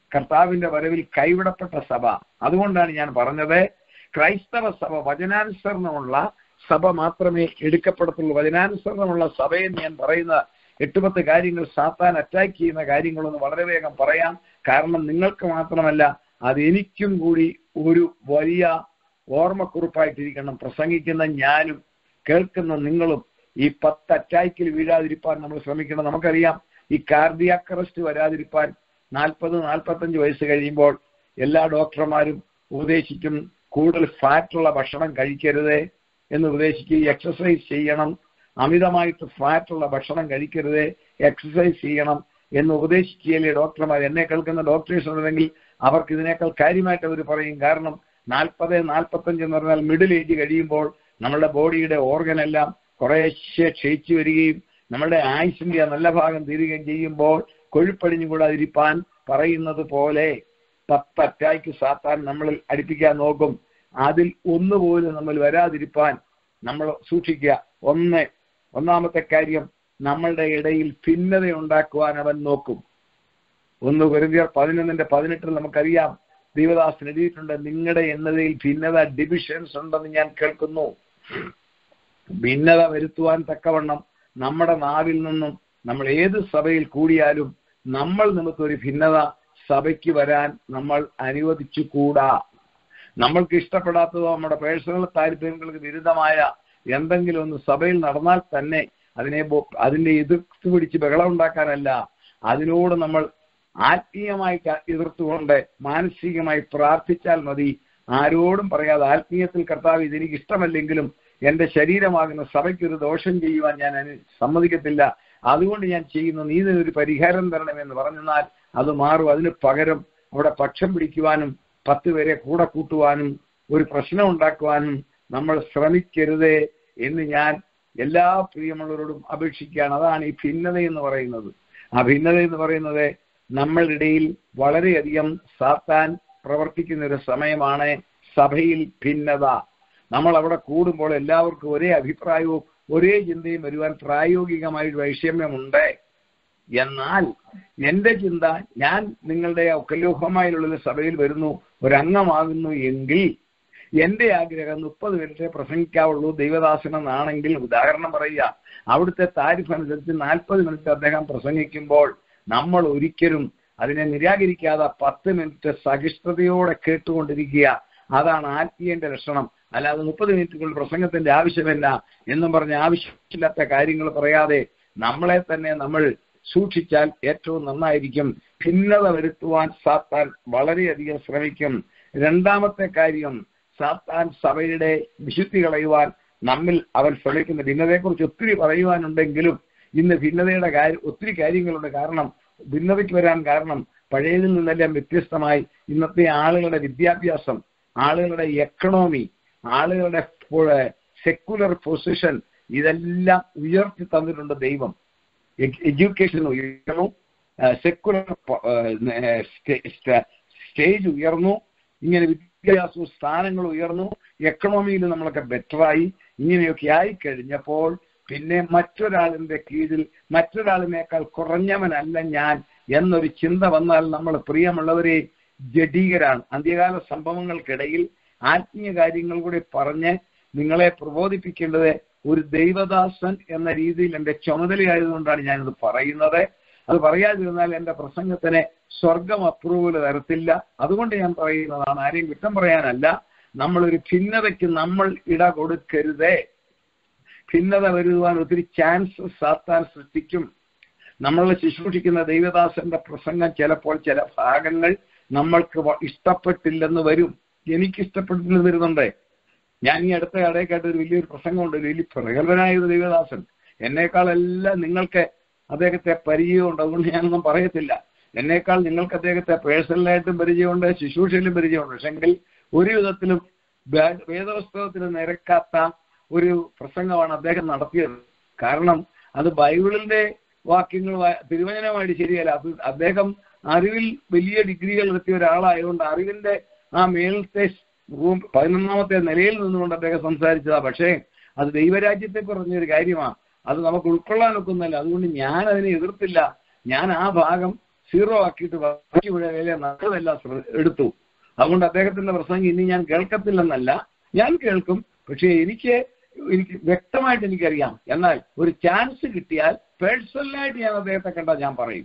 കർത്താവിന്റെ വരവിൽ കൈവിടപ്പെട്ട സഭ അതുകൊണ്ടാണ് ഞാൻ പറഞ്ഞത് ക്രൈസ്തവ സഭ വചനാനുസരണമുള്ള സഭ മാത്രമേ എടുക്കപ്പെടത്തുള്ളൂ വചനാനുസരണമുള്ള സഭയെന്ന് ഞാൻ പറയുന്ന എട്ട് പത്ത് കാര്യങ്ങൾ സാത്താൻ അറ്റാക്ക് ചെയ്യുന്ന കാര്യങ്ങളൊന്ന് വളരെ വേഗം പറയാം കാരണം നിങ്ങൾക്ക് മാത്രമല്ല അത് എനിക്കും കൂടി ഒരു വലിയ ഓർമ്മക്കുറിപ്പായിട്ടിരിക്കണം പ്രസംഗിക്കുന്ന ഞാനും കേൾക്കുന്ന നിങ്ങളും ഈ പത്ത് അറ്റാക്കിൽ വീഴാതിരിപ്പാൻ നമ്മൾ ശ്രമിക്കണം നമുക്കറിയാം ഈ കാർഡിയാക് അറസ്റ്റ് വരാതിരിപ്പാൻ നാൽപ്പത് നാൽപ്പത്തഞ്ച് വയസ്സ് കഴിയുമ്പോൾ എല്ലാ ഡോക്ടർമാരും ഉപദേശിക്കും കൂടുതൽ ഫാറ്റുള്ള ഭക്ഷണം കഴിക്കരുത് എന്ന് ഉപദേശിക്കും എക്സസൈസ് ചെയ്യണം അമിതമായിട്ട് ഫാറ്റുള്ള ഭക്ഷണം കഴിക്കരുത് എക്സസൈസ് ചെയ്യണം എന്ന് ഉപദേശിക്കുകയല്ലേ ഡോക്ടർമാർ എന്നെ കേൾക്കുന്ന ഡോക്ടേഴ്സ് ഉണ്ടെങ്കിൽ അവർക്ക് ഇതിനേക്കാൾ കാര്യമായിട്ട് അവർ പറയും കാരണം നാൽപ്പത് നാൽപ്പത്തഞ്ച് എന്ന് പറഞ്ഞാൽ മിഡിൽ ഏജ് കഴിയുമ്പോൾ നമ്മുടെ ബോഡിയുടെ ഓർഗൻ എല്ലാം കുറേശ്ശെ ക്ഷയിച്ചു വരികയും നമ്മുടെ ആയുസിന്റെ നല്ല ഭാഗം തീരുകയും ചെയ്യുമ്പോൾ കൊഴുപ്പടിഞ്ഞു കൂടാതിരിപ്പാൻ പറയുന്നത് പോലെ പത്ത് അറ്റാക്ക് സാത്താൻ നമ്മളിൽ അടുപ്പിക്കാൻ നോക്കും അതിൽ ഒന്നുപോലും നമ്മൾ വരാതിരിപ്പാൻ നമ്മൾ സൂക്ഷിക്കുക ഒന്ന് ഒന്നാമത്തെ കാര്യം നമ്മളുടെ ഇടയിൽ ഭിന്നത ഉണ്ടാക്കുവാൻ അവൻ നോക്കും ഒന്ന് കുരുതിയർ പതിനൊന്നിന്റെ പതിനെട്ടിൽ നമുക്കറിയാം ദൈവദാസൻ എഴുതിയിട്ടുണ്ട് നിങ്ങളുടെ എന്നതിൽ ഭിന്നത ഡിവിഷൻസ് ഉണ്ടെന്ന് ഞാൻ കേൾക്കുന്നു ഭിന്നത വരുത്തുവാൻ തക്കവണ്ണം നമ്മുടെ നാവിൽ നിന്നും നമ്മൾ ഏത് സഭയിൽ കൂടിയാലും നമ്മൾ നിമിത്തം ഒരു ഭിന്നത സഭയ്ക്ക് വരാൻ നമ്മൾ അനുവദിച്ചു കൂടാ നമ്മൾക്ക് ഇഷ്ടപ്പെടാത്തതോ നമ്മുടെ പേഴ്സണൽ താല്പര്യങ്ങൾക്ക് വിരുദ്ധമായ എന്തെങ്കിലും ഒന്ന് സഭയിൽ നടന്നാൽ തന്നെ അതിനെ ബോ- അതിന്റെ എതിർത്ത് പിടിച്ച് ബഹളം ഉണ്ടാക്കാനല്ല അതിനോട് നമ്മൾ ആത്മീയമായി ക- എതിർത്തുകൊണ്ട് മാനസികമായി പ്രാർത്ഥിച്ചാൽ മതി ആരോടും പറയാതെ ആത്മീയത്തിൽ കർത്താവ് ഇതെനിക്ക് ഇഷ്ടമല്ലെങ്കിലും എന്റെ ശരീരമാകുന്ന സഭയ്ക്ക് ഒരു ദോഷം ചെയ്യുവാൻ ഞാൻ അനു- സമ്മതിക്കത്തില്ല അതുകൊണ്ട് ഞാൻ ചെയ്യുന്നു നീ ഇതിനൊരു പരിഹാരം തരണമെന്ന് പറഞ്ഞെന്നാൽ അത് മാറും അതിന് പകരം അവിടെ പക്ഷം പിടിക്കുവാനും പത്ത് പേരെ കൂടെ കൂട്ടുവാനും ഒരു പ്രശ്നം ഉണ്ടാക്കുവാനും നമ്മൾ ശ്രമിക്കരുതേ എന്ന് ഞാൻ എല്ലാ പ്രിയമുള്ളവരോടും അപേക്ഷിക്കുകയാണ് അതാണ് ഈ ഭിന്നത എന്ന് പറയുന്നത് ആ ഭിന്നത എന്ന് പറയുന്നത് നമ്മളിടയിൽ വളരെയധികം സാത്താൻ പ്രവർത്തിക്കുന്ന ഒരു സമയമാണ് സഭയിൽ ഭിന്നത നമ്മൾ അവിടെ കൂടുമ്പോൾ എല്ലാവർക്കും ഒരേ അഭിപ്രായവും ഒരേ ചിന്തയും വരുവാൻ പ്രായോഗികമായ ഒരു വൈഷമ്യമുണ്ട് എന്നാൽ എന്റെ ചിന്ത ഞാൻ നിങ്ങളുടെ ഒക്കലോഹമായുള്ള സഭയിൽ വരുന്നു ഒരംഗമാകുന്നു എങ്കിൽ എന്റെ ആഗ്രഹം മുപ്പത് മിനിറ്റ് പ്രസംഗിക്കാവുള്ളൂ ദൈവദാസനെന്നാണെങ്കിൽ ഉദാഹരണം പറയുക അവിടുത്തെ താരിഫ് അനുസരിച്ച് നാൽപ്പത് മിനിറ്റ് അദ്ദേഹം പ്രസംഗിക്കുമ്പോൾ നമ്മൾ ഒരിക്കലും അതിനെ നിരാകരിക്കാതെ പത്ത് മിനിറ്റ് സഹിഷ്ണുതയോടെ കേട്ടുകൊണ്ടിരിക്കുക അതാണ് ആത്മീയന്റെ ലക്ഷണം അല്ലാതെ മുപ്പത് മിനിറ്റുകൾ പ്രസംഗത്തിന്റെ ആവശ്യമില്ല എന്നും പറഞ്ഞ് ആവശ്യമില്ലാത്ത കാര്യങ്ങൾ പറയാതെ നമ്മളെ തന്നെ നമ്മൾ സൂക്ഷിച്ചാൽ ഏറ്റവും നന്നായിരിക്കും ഭിന്നത വരുത്തുവാൻ സാത്താൻ വളരെയധികം ശ്രമിക്കും രണ്ടാമത്തെ കാര്യം സാത്താൻ സഭയുടെ വിശുദ്ധി കളയുവാൻ നമ്മിൽ അവൻ ശ്രമിക്കുന്ന ഭിന്നതയെക്കുറിച്ച് ഒത്തിരി പറയുവാനുണ്ടെങ്കിലും ഇന്ന് ഭിന്നതയുടെ കാര്യം ഒത്തിരി കാര്യങ്ങളുണ്ട് കാരണം ഭിന്നതയ്ക്ക് വരാൻ കാരണം പഴയതിൽ നിന്നെല്ലാം വ്യത്യസ്തമായി ഇന്നത്തെ ആളുകളുടെ വിദ്യാഭ്യാസം ആളുകളുടെ എക്കണോമി ആളുകളുടെ സെക്കുലർ പൊസിഷൻ ഇതെല്ലാം ഉയർത്തി തന്നിട്ടുണ്ട് ദൈവം എഡ്യൂക്കേഷൻ ഉയർന്നു സെക്കുലർ സ്റ്റേജ് ഉയർന്നു ഇങ്ങനെ വിദ്യാഭ്യാസവും സ്ഥാനങ്ങൾ ഉയർന്നു എക്കണോമിയിൽ നമ്മളൊക്കെ ബെറ്ററായി ഇങ്ങനെയൊക്കെ ആയി കഴിഞ്ഞപ്പോൾ പിന്നെ മറ്റൊരാളിന്റെ കീഴിൽ മറ്റൊരാളിനേക്കാൾ കുറഞ്ഞവനല്ല ഞാൻ എന്നൊരു ചിന്ത വന്നാൽ നമ്മൾ പ്രിയമുള്ളവരെ ജഡീകരാണ് അന്ത്യകാല സംഭവങ്ങൾക്കിടയിൽ ആത്മീയ കാര്യങ്ങൾ കൂടി പറഞ്ഞ് നിങ്ങളെ പ്രബോധിപ്പിക്കേണ്ടത് ഒരു ദൈവദാസൻ എന്ന രീതിയിൽ എന്റെ ചുമതലയായതുകൊണ്ടാണ് ഞാനിത് പറയുന്നത് അത് പറയാതിരുന്നാൽ എന്റെ പ്രസംഗത്തിന് സ്വർഗം അപ്രൂവൽ തരത്തില്ല അതുകൊണ്ട് ഞാൻ പറയുന്നതാണ് ആരെയും കുറ്റം പറയാനല്ല നമ്മളൊരു ഭിന്നതയ്ക്ക് നമ്മൾ ഇട കൊടുക്കരുതേ ഭിന്നത വരുവാൻ ഒത്തിരി ചാൻസ് സാത്താൻ സൃഷ്ടിക്കും നമ്മളെ ശുശ്രൂഷിക്കുന്ന ദൈവദാസന്റെ പ്രസംഗം ചിലപ്പോൾ ചില ഭാഗങ്ങൾ നമ്മൾക്ക് വ- ഇഷ്ടപ്പെട്ടില്ലെന്ന് വരും എനിക്ക് ഇഷ്ടപ്പെട്ടില്ലെന്ന് വരുന്നുണ്ട് ഞാൻ ഈ അടുത്ത ഇടയ്ക്കായിട്ട് ഒരു വലിയൊരു പ്രസംഗമുണ്ട് ഒരു വലിയ പ്രഗത്ഭനായ ഒരു ദൈവദാസൻ എന്നേക്കാളെല്ലാം നിങ്ങൾക്ക് അദ്ദേഹത്തെ പരിചയമുണ്ട് അതുകൊണ്ട് ഞാനൊന്നും പറയത്തില്ല എന്നേക്കാൾ നിങ്ങൾക്ക് അദ്ദേഹത്തെ പേഴ്സണലായിട്ടും പരിചയമുണ്ട് ശുശ്രൂഷയിലും പരിചയമുണ്ട് പക്ഷെങ്കിൽ ഒരു വിധത്തിലും വേ- വേദപുസ്തകത്തിന് നിരക്കാത്ത ഒരു പ്രസംഗമാണ് അദ്ദേഹം നടത്തിയത് കാരണം അത് ബൈബിളിന്റെ വാക്യങ്ങൾ വാ- തിരുവചനമായിട്ട് ശരിയല്ല അത് അദ്ദേഹം അറിവിൽ വലിയ ഡിഗ്രികൾ എത്തിയ ഒരാളായതുകൊണ്ട് അറിവിന്റെ ആ മേളത്തെ റൂം പതിനൊന്നാമത്തെ നിലയിൽ നിന്നുകൊണ്ട് അദ്ദേഹം സംസാരിച്ചതാ പക്ഷേ അത് ദൈവരാജ്യത്തെ പറഞ്ഞൊരു കാര്യമാണ് അത് നമുക്ക് ഉൾക്കൊള്ളാൻ ഒക്കുന്നല്ല അതുകൊണ്ട് ഞാൻ അതിനെ എതിർത്തില്ല ഞാൻ ആ ഭാഗം സീറോ ആക്കിയിട്ട് ബാക്കി മുഴുവൻ നല്ലതെല്ലാം ശ്ര- എടുത്തു അതുകൊണ്ട് അദ്ദേഹത്തിന്റെ പ്രസംഗം ഇനി ഞാൻ കേൾക്കത്തില്ലെന്നല്ല ഞാൻ കേൾക്കും പക്ഷേ എനിക്ക് എനിക്ക് വ്യക്തമായിട്ട് എനിക്കറിയാം എന്നാൽ ഒരു ചാൻസ് കിട്ടിയാൽ പേഴ്സണലായിട്ട് ഞാൻ അദ്ദേഹത്തെ കണ്ടാൽ ഞാൻ പറയും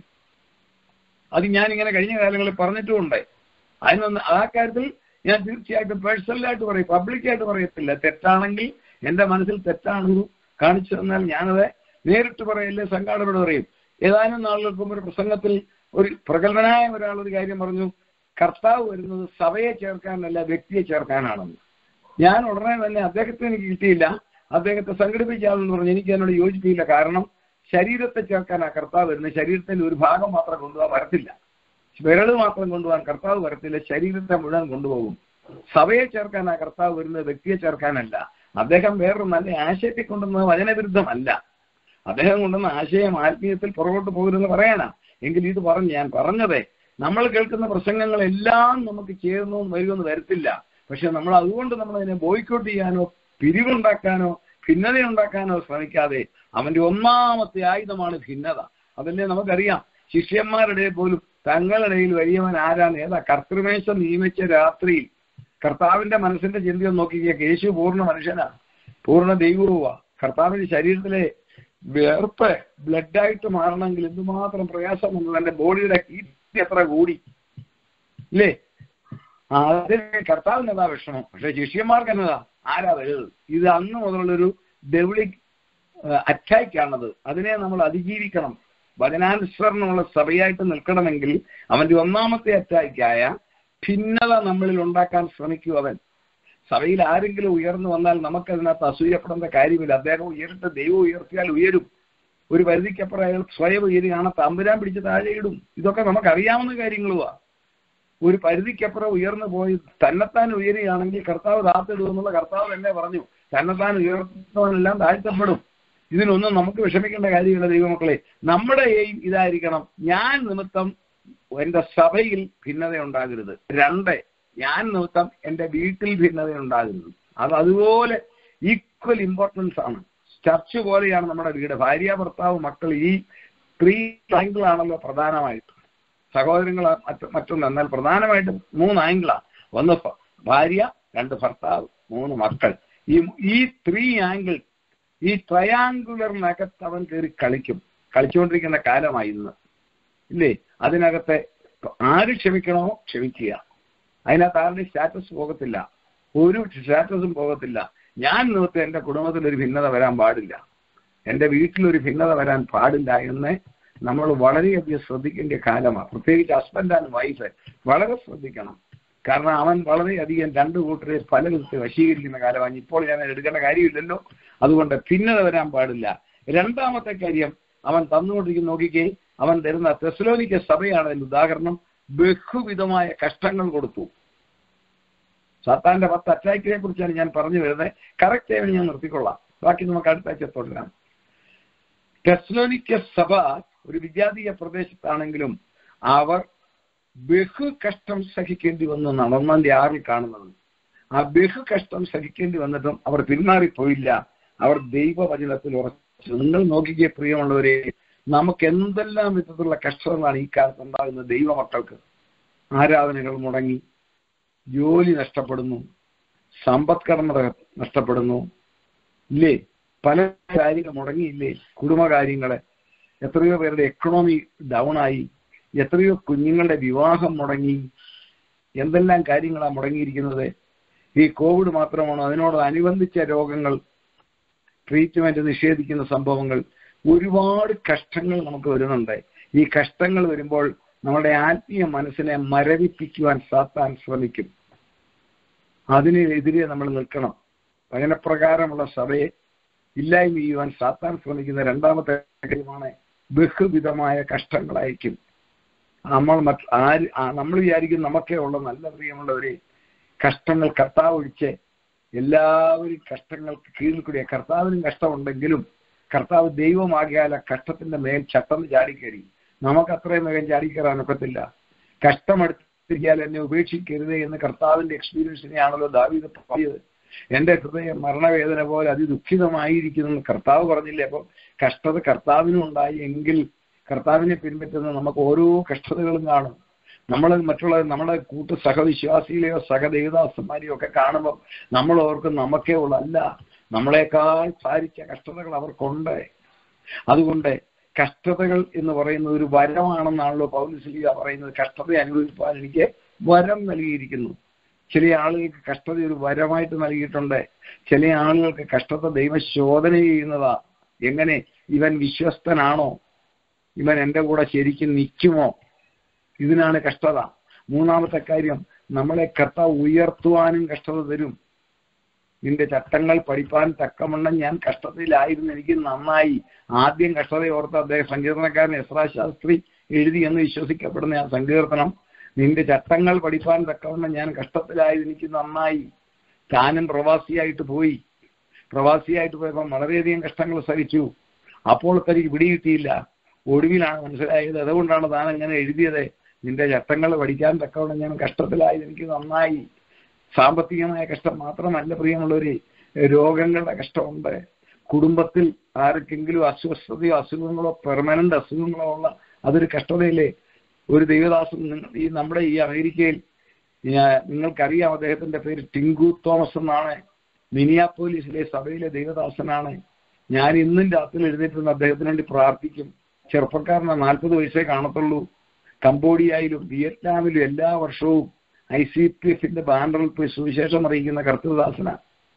അത് ഞാൻ ഇങ്ങനെ കഴിഞ്ഞ കാലങ്ങളിൽ പറഞ്ഞിട്ടുമുണ്ട് അതിനൊന്ന് ആ കാര്യത്തിൽ ഞാൻ തീർച്ചയായിട്ടും പേഴ്സണലായിട്ട് പറയും പബ്ലിക്കായിട്ട് പറയത്തില്ല തെറ്റാണെങ്കിൽ എന്റെ മനസ്സിൽ തെറ്റാണെന്ന് കാണിച്ചു തന്നാൽ ഞാനത് നേരിട്ട് പറയില്ലേ സംഘാടകരോട് പറയും ഏതാനും നാളുകൾക്ക് മുമ്പ് ഒരു പ്രസംഗത്തിൽ ഒരു പ്രഗത്ഭനായ ഒരാൾ ഒരു കാര്യം പറഞ്ഞു കർത്താവ് വരുന്നത് സഭയെ ചേർക്കാനല്ല വ്യക്തിയെ ചേർക്കാനാണെന്ന് ഞാൻ ഉടനെ തന്നെ അദ്ദേഹത്തെ എനിക്ക് കിട്ടിയില്ല അദ്ദേഹത്തെ സംഘടിപ്പിച്ചാണെന്ന് പറഞ്ഞു എനിക്ക് അതിനോട് യോജിപ്പില്ല കാരണം ശരീരത്തെ ചേർക്കാനാ കർത്താവ് വരുന്നത് ശരീരത്തിന്റെ ഒരു ഭാഗം മാത്രം കൊണ്ടുപോകാൻ വരത്തില്ല വിരല് മാത്രം കൊണ്ടുപോകാൻ കർത്താവ് വരത്തില്ല ശരീരത്തെ മുഴുവൻ കൊണ്ടുപോകും സഭയെ ചേർക്കാനാ കർത്താവ് വരുന്നത് വ്യക്തിയെ ചേർക്കാനല്ല അദ്ദേഹം വേറൊരു നല്ല ആശയത്തെ കൊണ്ടുവന്നത് വചനവിരുദ്ധമല്ല അദ്ദേഹം കൊണ്ടുവന്ന ആശയം ആത്മീയത്തിൽ പുറകോട്ട് പോകരുതെന്ന് പറയാനാ എങ്കിൽ ഇത് പറഞ്ഞു ഞാൻ പറഞ്ഞതേ നമ്മൾ കേൾക്കുന്ന പ്രസംഗങ്ങളെല്ലാം നമുക്ക് ചേർന്നു വരുമെന്ന് വരത്തില്ല പക്ഷെ നമ്മൾ അതുകൊണ്ട് നമ്മൾ അതിനെ ബോയ്ക്കോട്ട് ചെയ്യാനോ പിരിവുണ്ടാക്കാനോ ഭിന്നതയുണ്ടാക്കാനോ ശ്രമിക്കാതെ അവന്റെ ഒന്നാമത്തെ ആയുധമാണ് ഭിന്നത അതല്ലേ നമുക്കറിയാം ശിഷ്യന്മാരുടെ പോലും തങ്ങളുടെ വലിയവൻ ആരാണ് ഏതാ കർത്തൃമേശം നിയമിച്ച രാത്രിയിൽ കർത്താവിന്റെ മനസ്സിന്റെ ചിന്തയൊന്ന് നോക്കിക്കുക യേശു പൂർണ്ണ മനുഷ്യനാ പൂർണ്ണ ദൈവവുമാ കർത്താവിന്റെ ശരീരത്തിലെ വേർപ്പ് ബ്ലഡായിട്ട് മാറണമെങ്കിൽ എന്തുമാത്രം പ്രയാസമുണ്ട് തന്റെ ബോഡിയുടെ ഹീറ്റ് എത്ര കൂടി ഇല്ലേ ആ, അതിന് കർത്താവിന് എന്താ വിഷമം പക്ഷെ ശിഷ്യന്മാർക്ക് എന്നതാ ആരാ വലുത് ഇത് അന്ന് മുതലുള്ളൊരു ഡെവിളിക് അറ്റാക്ക് ആണത് അതിനെ നമ്മൾ അതിജീവിക്കണം വചനാനുസരണമുള്ള സഭയായിട്ട് നിൽക്കണമെങ്കിൽ അവന്റെ ഒന്നാമത്തെ അറ്റാക്കായ ഭിന്നത നമ്മളിൽ ഉണ്ടാക്കാൻ ശ്രമിക്കൂ അവൻ സഭയിൽ ആരെങ്കിലും ഉയർന്നു വന്നാൽ നമുക്കതിനകത്ത് അസൂയപ്പെടേണ്ട കാര്യമില്ല അദ്ദേഹം ഉയരട്ടെ ദൈവം ഉയർത്തിയാൽ ഉയരും ഒരു പരിധിക്കപ്പുറം അയാൾ സ്വയം ഉയരുകയാണ് തമ്പുരാൻ പിടിച്ച് താഴെ ഇടും ഇതൊക്കെ നമുക്കറിയാവുന്ന കാര്യങ്ങളുവാ ഒരു പരിധിക്കപ്പുറം ഉയർന്നു പോയി തന്നെത്താൻ ഉയരുകയാണെങ്കിൽ കർത്താവ് താത്തിടും എന്നുള്ള കർത്താവ് തന്നെ പറഞ്ഞു തന്നെത്താൻ ഉയർത്തുന്നവനെല്ലാം താഴ്ത്തപ്പെടും ഇതിനൊന്നും നമുക്ക് വിഷമിക്കേണ്ട കാര്യമില്ല ദൈവമക്കളെ നമ്മുടെ എയിം ഇതായിരിക്കണം ഞാൻ നിമിത്തം എന്റെ സഭയിൽ ഭിന്നത ഉണ്ടാകരുത് രണ്ട് ഞാൻ നിമിത്തം എന്റെ വീട്ടിൽ ഭിന്നത ഉണ്ടാകരുത് അത് അതുപോലെ ഈക്വൽ ഇമ്പോർട്ടൻസ് ആണ് ചർച്ച് പോലെയാണ് നമ്മുടെ വീട് ഭാര്യ ഭർത്താവ് മക്കൾ ഈ ത്രീ ആംഗിളാണല്ലോ പ്രധാനമായിട്ട് സഹോദരങ്ങൾ മറ്റു മറ്റൊന്ന് എന്നാൽ പ്രധാനമായിട്ടും മൂന്ന് ആംഗിളാ ഒന്ന് ഭ- ഭാര്യ രണ്ട് ഭർത്താവ് മൂന്ന് മക്കൾ ഈ ഈ ത്രീ ആംഗിൾ ഈ ട്രയാങ്കുലറിനകത്ത് അവൻ കയറി കളിക്കും കളിച്ചുകൊണ്ടിരിക്കുന്ന കാലമായി ഇന്ന് ഇല്ലേ അതിനകത്തെ ആര് ക്ഷമിക്കണമോ ക്ഷമിക്കുക അതിനകത്ത് ആരുടെ സ്റ്റാറ്റസ് പോകത്തില്ല ഒരു സ്റ്റാറ്റസും പോകത്തില്ല ഞാൻ നിമിത്തം എന്റെ കുടുംബത്തിൽ ഒരു ഭിന്നത വരാൻ പാടില്ല എന്റെ വീട്ടിലൊരു ഭിന്നത വരാൻ പാടില്ല എന്ന് നമ്മൾ വളരെയധികം ശ്രദ്ധിക്കേണ്ട കാലമാണ് പ്രത്യേകിച്ച് ഹസ്ബൻഡ് ആൻഡ് വൈഫ് വളരെ ശ്രദ്ധിക്കണം കാരണം അവൻ വളരെയധികം രണ്ടു കൂട്ടരെ പല വിധത്തിൽ വശീകരിക്കുന്ന കാലമാണ് ഇപ്പോൾ ഞാൻ എടുക്കേണ്ട കാര്യമില്ലല്ലോ അതുകൊണ്ട് ഭിന്നത വരാൻ പാടില്ല രണ്ടാമത്തെ കാര്യം അവൻ തന്നുകൊണ്ടിരിക്കുന്ന നോക്കിക്കേ അവൻ തരുന്ന തെസ്ലോനിക്ക സഭയാണ് അതിന്റെ ഉദാഹരണം ബഹുവിധമായ കഷ്ടങ്ങൾ കൊടുത്തു സാത്താന്റെ പത്ത് അറ്റാക്കിനെ കുറിച്ചാണ് ഞാൻ പറഞ്ഞു വരുന്നത് കറക്റ്റ് ആയി ഞാൻ നിർത്തിക്കൊള്ളാം ബാക്കി നമുക്ക് അടുത്ത ആഴ്ച തുടരാം ടെസ്ലോനിക്ക സഭ ഒരു വിദ്യാധീയ പ്രദേശത്താണെങ്കിലും അവർ ബഹു കഷ്ടം സഹിക്കേണ്ടി വന്നു നടന്നതിന്റെ ആറിൽ കാണുന്നത് ആ ബഹു കഷ്ടം സഹിക്കേണ്ടി വന്നിട്ടും അവർ പിന്മാറിപ്പോയില്ല അവർ ദൈവവചനത്തിൽ ഉറച്ചു നിങ്ങൾ നോക്കിക്കേ പ്രിയമുള്ളവരെ നമുക്ക് എന്തെല്ലാം വിധത്തിലുള്ള കഷ്ടങ്ങളാണ് ഈ കാലത്ത് ഉണ്ടാകുന്നത് ദൈവമക്കൾക്ക് ആരാധനകൾ മുടങ്ങി ജോലി നഷ്ടപ്പെടുന്നു സമ്പത്കടമ നഷ്ടപ്പെടുന്നു ഇല്ലേ പല കാര്യങ്ങൾ മുടങ്ങിയില്ലേ കുടുംബകാര്യങ്ങളെ എത്രയോ പേരുടെ എക്കണോമി ഡൗൺ ആയി എത്രയോ കുഞ്ഞുങ്ങളുടെ വിവാഹം മുടങ്ങി എന്തെല്ലാം കാര്യങ്ങളാണ് മുടങ്ങിയിരിക്കുന്നത് ഈ കോവിഡ് മാത്രമാണോ അതിനോട് അനുബന്ധിച്ച രോഗങ്ങൾ ട്രീറ്റ്മെന്റ് നിഷേധിക്കുന്ന സംഭവങ്ങൾ ഒരുപാട് കഷ്ടങ്ങൾ നമുക്ക് വരുന്നുണ്ട് ഈ കഷ്ടങ്ങൾ വരുമ്പോൾ നമ്മുടെ ആത്മീയ മനസ്സിനെ മരവിപ്പിക്കുവാൻ സാത്താൻ ശ്രമിക്കും അതിനെതിരെ നമ്മൾ നിൽക്കണം വചനപ്രകാരമുള്ള സഭയെ ഇല്ലായ്മ ചെയ്യുവാൻ സാത്താൻ ശ്രമിക്കുന്ന രണ്ടാമത്തെ കാര്യമാണ് ബഹുവിധമായ കഷ്ടങ്ങളായിരിക്കും നമ്മൾ മറ്റ് ആര് ആ, നമ്മൾ വിചാരിക്കും നമുക്കേ ഉള്ള നല്ല പ്രിയമുള്ളവരെ കഷ്ടങ്ങൾ കർത്താവ് ഒഴിച്ച് എല്ലാവരും കഷ്ടങ്ങൾക്ക് കീഴിൽ കൂടിയ കർത്താവിനും കഷ്ടമുണ്ടെങ്കിലും കർത്താവ് ദൈവമാകിയാൽ ആ കഷ്ടത്തിന്റെ മേൽ ചട്ടന്ന് ചാടിക്കയറി നമുക്ക് അത്രയും വേഗം ചാടിക്കയറാൻ ഒക്കത്തില്ല കഷ്ടമെടുത്തിരിക്കാൻ എന്നെ ഉപേക്ഷിക്കരുത് എന്ന് കർത്താവിന്റെ എക്സ്പീരിയൻസിനെയാണല്ലോ ദാവീദ് പറഞ്ഞത് എന്റെ ഹൃദയം മരണവേദന പോലെ അതിദുഃഖിതമായിരിക്കുന്നു എന്ന് കർത്താവ് പറഞ്ഞില്ലേ അപ്പൊ കഷ്ടത കർത്താവിനും ഉണ്ടായി എങ്കിൽ കർത്താവിനെ പിൻപറ്റുന്ന നമുക്ക് ഓരോ കഷ്ടതകളും കാണും നമ്മൾ മറ്റുള്ള നമ്മുടെ കൂട്ട് സഹവിശ്വാസികളെയോ സഹദേവദാസന്മാരെയോ ഒക്കെ കാണുമ്പോൾ നമ്മൾ ഓർക്കും നമുക്കേ ഉള്ളൂ അല്ല നമ്മളെക്കാൾ ഭാരിച്ച കഷ്ടതകൾ അവർക്കുണ്ട് അതുകൊണ്ട് കഷ്ടതകൾ എന്ന് പറയുന്നത് ഒരു വരമാണെന്നാണല്ലോ പൗലിസ്ലിക പറയുന്നത് കഷ്ടത അനുഭവിപ്പാൻ എനിക്ക് വരം നൽകിയിരിക്കുന്നു ചില ആളുകൾക്ക് കഷ്ടത ഒരു വരമായിട്ട് നൽകിയിട്ടുണ്ട് ചില ആളുകൾക്ക് കഷ്ടത ദൈവശോധന ചെയ്യുന്നതാ എങ്ങനെ ഇവൻ വിശ്വസ്തനാണോ ഇവൻ എൻ്റെ കൂടെ ശരിക്കും നിൽക്കുമോ ഇതിനാണ് കഷ്ടത മൂന്നാമത്തെ കാര്യം നമ്മളെ കർത്താവ് ഉയർത്തുവാനും കഷ്ടത തരും നിന്റെ ചട്ടങ്ങൾ പഠിപ്പാൻ തക്കവണ്ണം ഞാൻ കഷ്ടതയിലായിരുന്നു എനിക്ക് നന്നായി ആദ്യം കഷ്ടത ഓർത്ത അദ്ദേഹം സങ്കീർത്തനക്കാരൻ എസ്രാ ശാസ്ത്രി എഴുതി എന്ന് വിശ്വസിക്കപ്പെടുന്ന ആ സങ്കീർത്തനം നിന്റെ ചട്ടങ്ങൾ പഠിപ്പാൻ തക്കവണ്ണം ഞാൻ കഷ്ടത്തിലായത് എനിക്ക് നന്നായി താനും പ്രവാസിയായിട്ട് പോയി പ്രവാസിയായിട്ട് പോയപ്പോൾ വളരെയധികം കഷ്ടങ്ങൾ സഹിച്ചു അപ്പോൾ തനിക്ക് പിടികിട്ടിയില്ല ഒടുവിലാണ് മനസ്സിലായത് അതുകൊണ്ടാണ് താൻ അങ്ങനെ എഴുതിയത് നിന്റെ ചട്ടങ്ങൾ പഠിക്കാൻ തക്കവണ്ണം ഞാൻ കഷ്ടത്തിലായത് എനിക്ക് നന്നായി സാമ്പത്തികമായ കഷ്ടം മാത്രമല്ല പ്രിയമുള്ളവര് രോഗങ്ങളുടെ കഷ്ടമുണ്ട് കുടുംബത്തിൽ ആർക്കെങ്കിലും അസ്വസ്ഥതയോ അസുഖങ്ങളോ പെർമനന്റ് അസുഖങ്ങളോ ഉള്ള അതൊരു കഷ്ടതയില്ലേ ഒരു ദൈവദാസൻ നിങ്ങ- ഈ നമ്മുടെ ഈ അമേരിക്കയിൽ ഞാ- നിങ്ങൾക്കറിയാം അദ്ദേഹത്തിന്റെ പേര് ടിങ്കു തോമസ് എന്നാണ് മിനിയാപ്പോലീസിലെ സഭയിലെ ദൈവദാസനാണ് ഞാൻ ഇന്നും രാത്രി എഴുന്നേറ്റ് അദ്ദേഹത്തിന് വേണ്ടി പ്രാർത്ഥിക്കും ചെറുപ്പക്കാരനെ നാൽപ്പത് വയസ്സേ കാണത്തുള്ളൂ കംബോഡിയയിലും വിയറ്റ്നാമിലും എല്ലാ വർഷവും ഐ സി പി എഫിന്റെ ബാനറിൽ പോയി സുവിശേഷം അറിയിക്കുന്ന കർത്തൃദാസന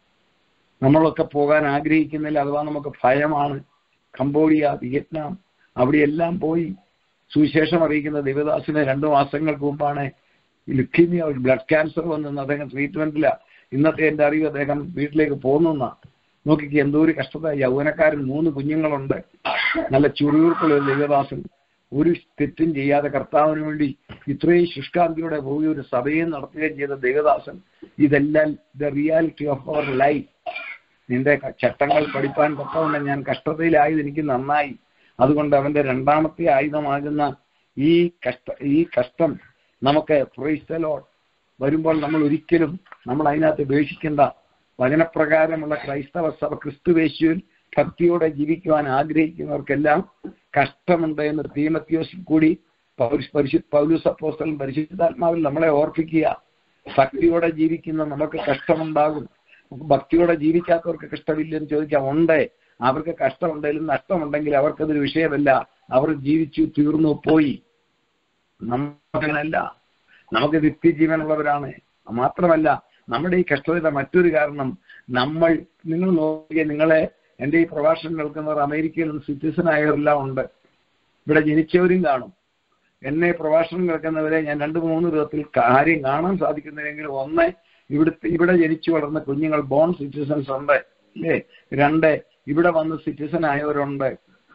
നമ്മളൊക്കെ പോകാൻ ആഗ്രഹിക്കുന്നില്ല അഥവാ നമുക്ക് ഭയമാണ് കംബോഡിയ വിയറ്റ്നാം അവിടെയെല്ലാം പോയി സുവിശേഷം അറിയിക്കുന്ന ദേവദാസിന് രണ്ടു മാസങ്ങൾക്ക് മുമ്പാണ് ലുക്കീമിയ ബ്ലഡ് ക്യാൻസർ വന്നെന്ന് അദ്ദേഹം ട്രീറ്റ്മെന്റില ഇന്നത്തെ എന്റെ അറിവ് അദ്ദേഹം വീട്ടിലേക്ക് പോകുന്ന നോക്കിക്ക് എന്തോ ഒരു കഷ്ടത യൗവനക്കാരൻ മൂന്ന് കുഞ്ഞുങ്ങളുണ്ട് നല്ല ചുറിയൂർക്കുള്ള ഒരു ദേവദാസൻ ഒരു തെറ്റും ചെയ്യാതെ കർത്താവിന് വേണ്ടി ഇത്രയും ശുഷ്കാന്തിയോടെ പോയി ഒരു സഭയും നടത്തുകയും ചെയ്ത ദേവദാസൻ ഇതെല്ലാം the reality of our life നിന്റെ ക- ചട്ടങ്ങൾ പഠിപ്പാൻ തക്കവണ്ണം ഞാൻ കഷ്ടതയിലായത് എനിക്ക് നന്നായി അതുകൊണ്ട് അവന്റെ രണ്ടാമത്തെ ആയുധമാകുന്ന ഈ കഷ്ട ഈ കഷ്ടം നമുക്ക് പ്രൈസ്തലോ വരുമ്പോൾ നമ്മൾ ഒരിക്കലും നമ്മൾ അതിനകത്ത് ഉപേക്ഷിക്കേണ്ട വചനപ്രകാരമുള്ള ക്രൈസ്തവ സഭ ക്രിസ്തുവേശുവിൽ ഭക്തിയോടെ ജീവിക്കുവാൻ ആഗ്രഹിക്കുന്നവർക്കെല്ലാം കഷ്ടമുണ്ട് എന്ന് തീമത്യോസിൽ കൂടി പൗരുഷ് പരിശു പൗലൂസ് അപ്പോസ്തലൻ പരിശുദ്ധാത്മാവിൽ നമ്മളെ ഓർപ്പിക്കുക ഭക്തിയോടെ ജീവിക്കുന്ന നമുക്ക് കഷ്ടമുണ്ടാകും ഭക്തിയോടെ ജീവിക്കാത്തവർക്ക് കഷ്ടമില്ലെന്ന് ചോദിക്കാം ഉണ്ട് അവർക്ക് കഷ്ടമുണ്ടെങ്കിലും നഷ്ടമുണ്ടെങ്കിൽ അവർക്കതൊരു വിഷയമല്ല അവർ ജീവിച്ചു തീർന്നു പോയി നമുക്കങ്ങനല്ല നമുക്ക് നിത്യജീവനുള്ളവരാണ് മാത്രമല്ല നമ്മുടെ ഈ കഷ്ടതയുടെ മറ്റൊരു കാരണം നമ്മൾ നിങ്ങൾ നോക്കിയ നിങ്ങളെ എൻ്റെ ഈ പ്രഭാഷണം കേൾക്കുന്നവർ അമേരിക്കയിൽ നിന്ന് സിറ്റിസൺ ആയവരെല്ലാം ഉണ്ട് ഇവിടെ ജനിച്ചവരും കാണും എന്നെ പ്രഭാഷണം കേൾക്കുന്നവരെ ഞാൻ രണ്ട് മൂന്ന് വിധത്തിൽ കാര്യം കാണാൻ സാധിക്കുന്നില്ലെങ്കിലും ഒന്ന് ഇവിടുത്തെ ഇവിടെ ജനിച്ചു വളർന്ന കുഞ്ഞുങ്ങൾ ബോൺ സിറ്റിസൺസ് ഉണ്ട് അല്ലേ രണ്ട് ഇവിടെ വന്ന് സിറ്റിസൺ ആയവരുണ്ട്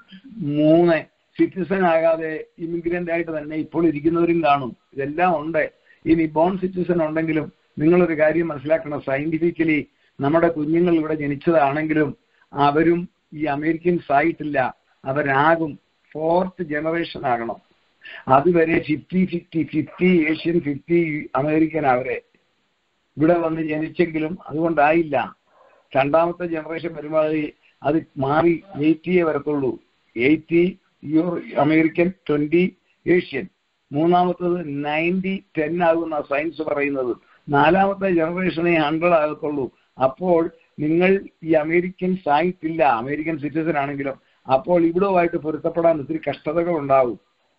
മൂന്ന് സിറ്റിസൺ ആകാതെ ഇമിഗ്രന്റ് ആയിട്ട് തന്നെ ഇപ്പോൾ ഇരിക്കുന്നവരും കാണും ഇതെല്ലാം ഉണ്ട് ഇനി ബോൺ സിറ്റിസൺ ഉണ്ടെങ്കിലും നിങ്ങളൊരു കാര്യം മനസ്സിലാക്കണം സയന്റിഫിക്കലി നമ്മുടെ കുഞ്ഞുങ്ങൾ ഇവിടെ ജനിച്ചതാണെങ്കിലും അവരും ഈ അമേരിക്കൻസ് ആയിട്ടില്ല അവരാകും ഫോർത്ത് ജനറേഷൻ ആകണം അതുവരെ fifty fifty fifty Asian fifty American അവരെ ഇവിടെ വന്ന് ജനിച്ചെങ്കിലും അതുകൊണ്ടായില്ല രണ്ടാമത്തെ ജനറേഷൻ വരുമ്പോൾ അത് അത് മാറി എയ്റ്റിയെ വരത്തുള്ളൂ eighty Euro American twenty Asian മൂന്നാമത്തത് നയൻറ്റി ടെൻ ആകുന്ന സയൻസ് പറയുന്നത് നാലാമത്തെ ജനറേഷനെ ഹൺഡ്രഡ് ആകത്തുള്ളൂ അപ്പോൾ നിങ്ങൾ ഈ അമേരിക്കൻസ് ആയിട്ടില്ല അമേരിക്കൻ സിറ്റിസൺ ആണെങ്കിലും അപ്പോൾ ഇവിടവുമായിട്ട് പൊരുത്തപ്പെടാൻ ഒത്തിരി കഷ്ടതകൾ ഉണ്ടാവും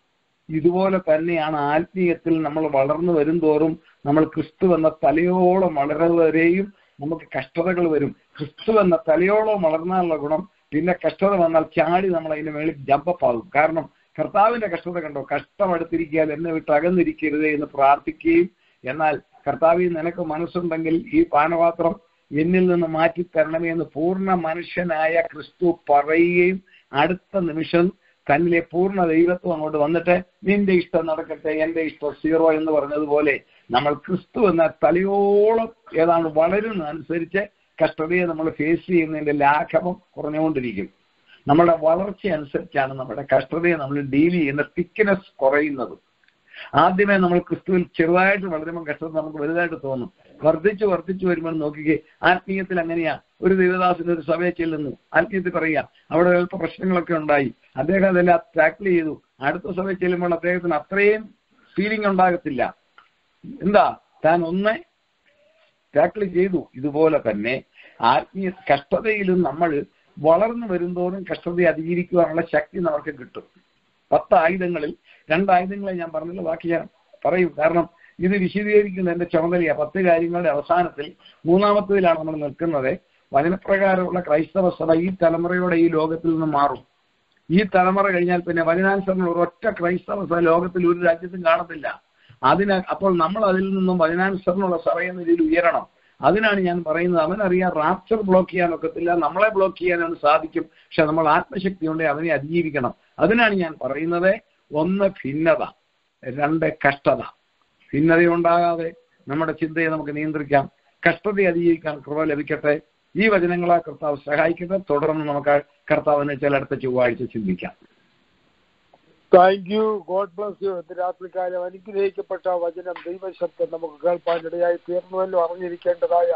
ഇതുപോലെ തന്നെയാണ് ആത്മീയത്തിൽ നമ്മൾ വളർന്നു വരും തോറും നമ്മൾ ക്രിസ്തു എന്ന തലയോളം വളരുന്നവരെയും നമുക്ക് കഷ്ടതകൾ വരും ക്രിസ്തു എന്ന തലയോളം വളർന്നാലുള്ള ഗുണം പിന്നെ കഷ്ടത വന്നാൽ ചാടി നമ്മൾ അതിന്റെ മേളിൽ ജമ്പപ്പ് ആകും കാരണം കർത്താവിന്റെ കഷ്ടത കണ്ടോ കഷ്ടം അടുത്തിരിക്കാൻ എന്നെ വിട്ട് അകന്നിരിക്കരുത് എന്ന് പ്രാർത്ഥിക്കുകയും എന്നാൽ കർത്താവിൽ നിനക്ക് മനസ്സുണ്ടെങ്കിൽ ഈ പാനപാത്രം എന്നിൽ നിന്ന് മാറ്റി തരണമേ എന്ന് പൂർണ്ണ മനുഷ്യനായ ക്രിസ്തു പറയുകയും അടുത്ത നിമിഷം തന്നിലെ പൂർണ്ണ ദൈവത്വം അങ്ങോട്ട് വന്നിട്ട് നിന്റെ ഇഷ്ടം നടക്കട്ടെ എന്റെ ഇഷ്ടം സീറോ എന്ന് പറഞ്ഞതുപോലെ നമ്മൾ ക്രിസ്തു എന്ന തലയോളം ഏതാണ്ട് വളരുന്നതനുസരിച്ച് കഷ്ടതയെ നമ്മൾ ഫേസ് ചെയ്യുന്നതിന്റെ ലാഘവം കുറഞ്ഞുകൊണ്ടിരിക്കും നമ്മുടെ വളർച്ച അനുസരിച്ചാണ് നമ്മുടെ കഷ്ടതയെ നമ്മൾ ഡീൽ ചെയ്യുന്ന തിക്നെസ് കുറയുന്നത് ആദ്യമേ നമ്മൾ ക്രിസ്തുവിൽ ചെറുതായിട്ട് വളരുമ്പോൾ കഷ്ടത നമുക്ക് വലുതായിട്ട് തോന്നും വർദ്ധിച്ചു വർദ്ധിച്ചു വരുമ്പോൾ നോക്കിക്കേ ആത്മീയത്തിൽ അങ്ങനെയാ ഒരു ദേവദാസിന് ഒരു സഭയെ ചെല്ലുന്നു ആത്മീയത്തിൽ പറയുക അവിടെ അല്പ പ്രശ്നങ്ങളൊക്കെ ഉണ്ടായി അദ്ദേഹം അതെല്ലാം ടാക്കിൾ ചെയ്തു അടുത്ത സഭയിൽ ചെല്ലുമ്പോൾ അദ്ദേഹത്തിന് അത്രയും ഫീലിംഗ് ഉണ്ടാകത്തില്ല എന്താ താൻ ഒന്ന് ടാക്കിൾ ചെയ്തു ഇതുപോലെ തന്നെ ആത്മീയ കഷ്ടതയിലും നമ്മൾ വളർന്നു വരുന്തോറും കഷ്ടതയെ അതിജീവിക്കുവാനുള്ള ശക്തി നമുക്ക് കിട്ടും പത്ത് ആയുധങ്ങളിൽ രണ്ടായുധങ്ങളെ ഞാൻ പറഞ്ഞില്ല ബാക്കി ഞാൻ പറയും കാരണം ഇത് വിശദീകരിക്കുന്ന എന്റെ ചുമതലയാണ് പത്ത് കാര്യങ്ങളുടെ അവസാനത്തിൽ മൂന്നാമത്തതിലാണ് നമ്മൾ നിൽക്കുന്നത് വചനപ്രകാരമുള്ള ക്രൈസ്തവ സഭ ഈ തലമുറയോടെ ഈ ലോകത്തിൽ നിന്ന് മാറും ഈ തലമുറ കഴിഞ്ഞാൽ പിന്നെ വചനാനുസരണം ഒരൊറ്റ ക്രൈസ്തവ സഭ ലോകത്തിൽ ഒരു രാജ്യത്തും കാണത്തില്ല അതിന് അപ്പോൾ നമ്മൾ അതിൽ നിന്നും വചനാനുസരണമുള്ള സഭ എന്ന രീതിയിൽ ഉയരണം അതിനാണ് ഞാൻ പറയുന്നത് അവനറിയാം റാപ്ചർ ബ്ലോക്ക് ചെയ്യാൻ ഒക്കത്തില്ല നമ്മളെ ബ്ലോക്ക് ചെയ്യാനാണ് സാധിക്കും പക്ഷെ നമ്മൾ ആത്മശക്തി കൊണ്ട് അവനെ അതിജീവിക്കണം അതിനാണ് ഞാൻ പറയുന്നത് ഒന്ന് ഭിന്നത രണ്ട് കഷ്ടത ഭിന്നതയുണ്ടാകാതെ നമ്മുടെ ചിന്തയെ നമുക്ക് നിയന്ത്രിക്കാം കഷ്ടതയെ അതിജീവിക്കാൻ കൃപ ലഭിക്കട്ടെ ഈ വചനങ്ങളെ കർത്താവ് സഹായിക്കട്ടെ തുടർന്ന് നമുക്ക് കർത്താവിനെ ചിലടത്ത ചൊവ്വാഴ്ച ചിന്തിക്കാം thank you God bless you ഇന്ന് രാത്രികാലം അനുഗ്രഹിക്കപ്പെട്ട വചനം ദൈവശബ്ദം നമുക്ക് കേൾപ്പാനിടയായി തീർന്നുവല്ലോ അറിഞ്ഞിരിക്കേണ്ടതായ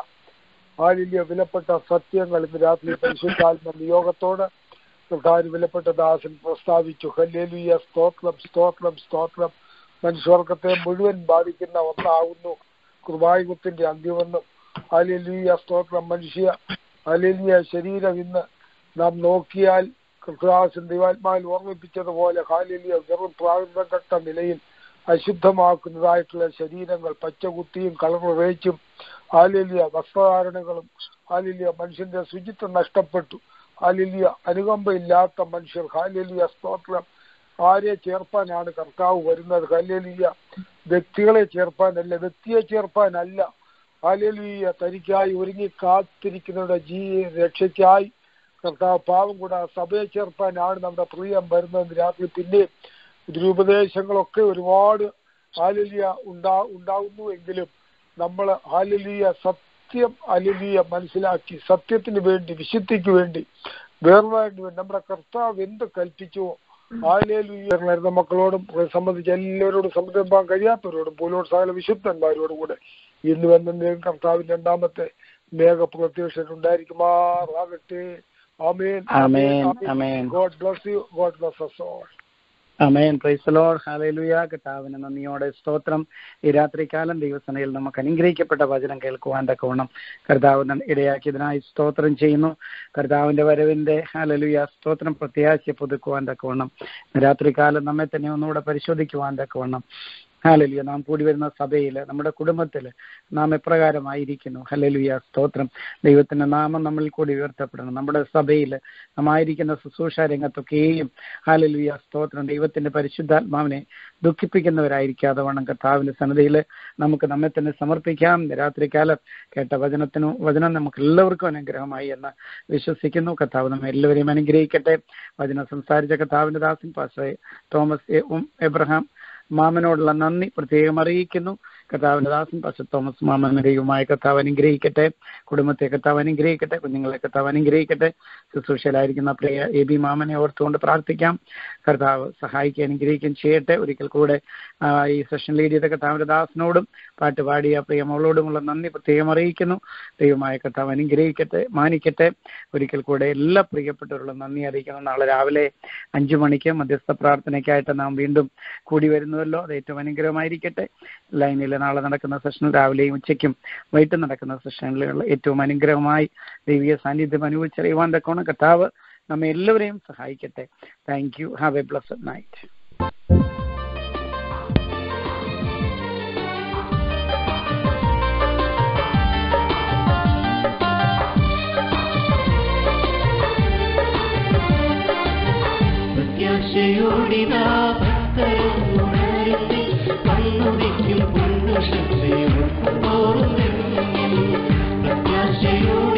ആലില്യ വിലപ്പെട്ട സത്യങ്ങൾ ഇന്ന് രാത്രി പരിശുദ്ധാത്മ നിയോഗത്തോട് കർത്താവിന് വിലപ്പെട്ട ദാസൻ പ്രസ്താവിച്ചു ഹല്ലേലൂയ സ്തോത്രം സ്തോത്രം സ്തോത്രം മനുഷ്യവർഗത്തെ മുഴുവൻ ബാധിക്കുന്ന ഒന്നാകുന്നു കൃപായുഗത്തിന്റെ അന്ത്യമെന്നും ഹല്ലേലൂയ സ്തോത്രം മനുഷ്യ ഹല്ലേലൂയ ശരീരം ഇന്ന് നാം നോക്കിയാൽ കൃഷ്ണദാസൻ ദൈവാത്മാവിൽ ഓർമ്മിപ്പിച്ചതുപോലെ ഹാലിലിയ വെറും പ്രാകൃതഘട്ട നിലയിൽ അശുദ്ധമാക്കുന്നതായിട്ടുള്ള ശരീരങ്ങൾ പച്ചകുത്തിയും കളർ ഉപയോഗിച്ചും ഹാലിലിയ വസ്ത്രധാരണകളും ഹാലിലിയ മനുഷ്യന്റെ ശുചിത്വം നഷ്ടപ്പെട്ടു ഹാലിലിയ അനുകമ്പയില്ലാത്ത മനുഷ്യർ ഹാലിലിയ സ്തോത്രം ആരെ ചേർപ്പാനാണ് കർത്താവ് വരുന്നത് ഹാലിലിയ വ്യക്തികളെ ചേർപ്പാനല്ല വ്യക്തിയെ ചേർപ്പാനല്ല ഹാലിലിയ തനിക്കായി ഒരുങ്ങി കാത്തിരിക്കുന്നവരുടെ ജീ രക്ഷയ്ക്കായി കർത്താവ് പാവം കൂടാ സഭയെ ചേർപ്പാനാണ് നമ്മുടെ പ്രിയം വരുന്നത് രാത്രി പിന്നെ ദുരുപദേശങ്ങളൊക്കെ ഒരുപാട് ഹാലിലിയ ഉണ്ടാ ഉണ്ടാകുന്നു എങ്കിലും നമ്മൾ ഹാലിലിയ സത്യം അലിലിയ മനസ്സിലാക്കി സത്യത്തിന് വേണ്ടി വിശുദ്ധിക്ക് വേണ്ടി വേർപാടിന് വേണ്ടി നമ്മുടെ കർത്താവ് എന്ത് കൽപ്പിച്ചുവോ ഹാലേലുയർന്ന മക്കളോടും സംബന്ധിച്ച് എല്ലാവരോടും സംബന്ധിക്കാൻ കഴിയാത്തവരോടും പോലോട് സകല വിശുദ്ധന്മാരോടും കൂടെ ഇന്ന് വന്ന കർത്താവിന്റെ രണ്ടാമത്തെ മേഘ പ്രത്യക്ഷൻ ഉണ്ടായിരിക്കുമാറാകട്ടെ ആമേൻ ആമേൻ ആമേൻ God bless you God bless us all അമേൻ പ്രൈസ് ലോർഡ് ഹാലേലുയ കർത്താവിന് നന്ദിയോടെ സ്തോത്രം ഈ രാത്രികാലം ദൈവസനയിൽ നമുക്ക് അനുഗ്രഹിക്കപ്പെട്ട വചനം കേൾക്കുവാൻ തക്കവണ്ണം കർത്താവ് ന- ഇടയാക്കിയതിനായി സ്തോത്രം ചെയ്യുന്നു കർത്താവിന്റെ വരവിന്റെ ഹാലലുയ സ്തോത്രം പ്രത്യാശ പുതുക്കുവാൻ തക്കവണ്ണം രാത്രികാലം നമ്മെ തന്നെ ഒന്നുകൂടെ പരിശോധിക്കുവാൻ തക്കവണ്ണം ഹാലലുയ നാം കൂടി വരുന്ന സഭയിൽ നമ്മുടെ കുടുംബത്തിൽ നാം എപ്രകാരമായിരിക്കുന്നു ഹലലുയ സ്തോത്രം ദൈവത്തിന്റെ നാമം നമ്മളിൽ കൂടി ഉയർത്തപ്പെടണം നമ്മുടെ സഭയിൽ നാം ആയിരിക്കുന്ന ശുശ്രൂഷ രംഗത്തൊക്കെയും ഹാലലുയ സ്തോത്രം ദൈവത്തിന്റെ പരിശുദ്ധാത്മാവിനെ ദുഃഖിപ്പിക്കുന്നവരായിരിക്കാതെ വണ്ണം കർത്താവിന്റെ സന്നദ്ധയിൽ നമുക്ക് നമ്മെ തന്നെ സമർപ്പിക്കാം രാത്രികാലം കേട്ട വചനത്തിനും വചനം നമുക്ക് എല്ലാവർക്കും അനുഗ്രഹമായി എന്ന് വിശ്വസിക്കുന്നു കർത്താവ് നമ്മെ എല്ലാവരെയും അനുഗ്രഹിക്കട്ടെ വചനം സംസാരിച്ച കർത്താവിന്റെ ദാസൻ പാസ് തോമസ് എ. ഉം എബ്രഹാം മാമനോടുള്ള നന്ദി പ്രത്യേകം അറിയിക്കുന്നു കർത്താവിന്റെ ദാസൻ പശു തോമസ് മാമന്റെ ദൈവമായ കർത്താവ് അനുഗ്രഹിക്കട്ടെ കുടുംബത്തെ കർത്താവ് അനുഗ്രഹിക്കട്ടെ കുഞ്ഞുങ്ങളെ കർത്താവ് അനുഗ്രഹിക്കട്ടെ ശുശ്രൂഷയിലായിരിക്കുന്ന പ്രിയ എ ബി മാമനെ ഓർത്തുകൊണ്ട് പ്രാർത്ഥിക്കാം കർത്താവ് സഹായിക്കുക അനുഗ്രഹിക്കുകയും ചെയ്യട്ടെ ഒരിക്കൽ കൂടെ ആ, ഈ സെഷൻ ലീഡ് ചെയ്ത കർത്താവിന്റെ ദാസനോടും പാട്ട് പാടിയ പ്രിയ മകളോടുമുള്ള നന്ദി പ്രത്യേകം അറിയിക്കുന്നു ദൈവമായ കർത്താവ് അനുഗ്രഹിക്കട്ടെ മാനിക്കട്ടെ ഒരിക്കൽ കൂടെ എല്ലാ പ്രിയപ്പെട്ടവരുള്ള നന്ദി അറിയിക്കണം നാളെ രാവിലെ അഞ്ചു മണിക്ക് മധ്യസ്ഥ പ്രാർത്ഥനയ്ക്കായിട്ട് നാം വീണ്ടും കൂടി വരുന്നുവല്ലോ അത് ഏറ്റവും അനുഗ്രഹമായിരിക്കട്ടെ ലൈനിൽ നാളെ നടക്കുന്ന സെഷനിൽ രാവിലെയും ഉച്ചയ്ക്കും വൈകിട്ട് നടക്കുന്ന സെഷനിലുള്ള ഏറ്റവും അനുഗ്രഹമായി ദൈവിക സാന്നിധ്യം അനുഭവിച്ചറിയുവാൻ തക്കോണം കർത്താവ് നമ്മെ എല്ലാവരെയും സഹായിക്കട്ടെ thank you have a blessed night പ്രത്യാശയോടിതാ ഭക്തരും ഉണരുത്തി കണ്ണുവയ്ക്കും പുണ്യശക്തിയും തോറും പ്രത്യാശയോടി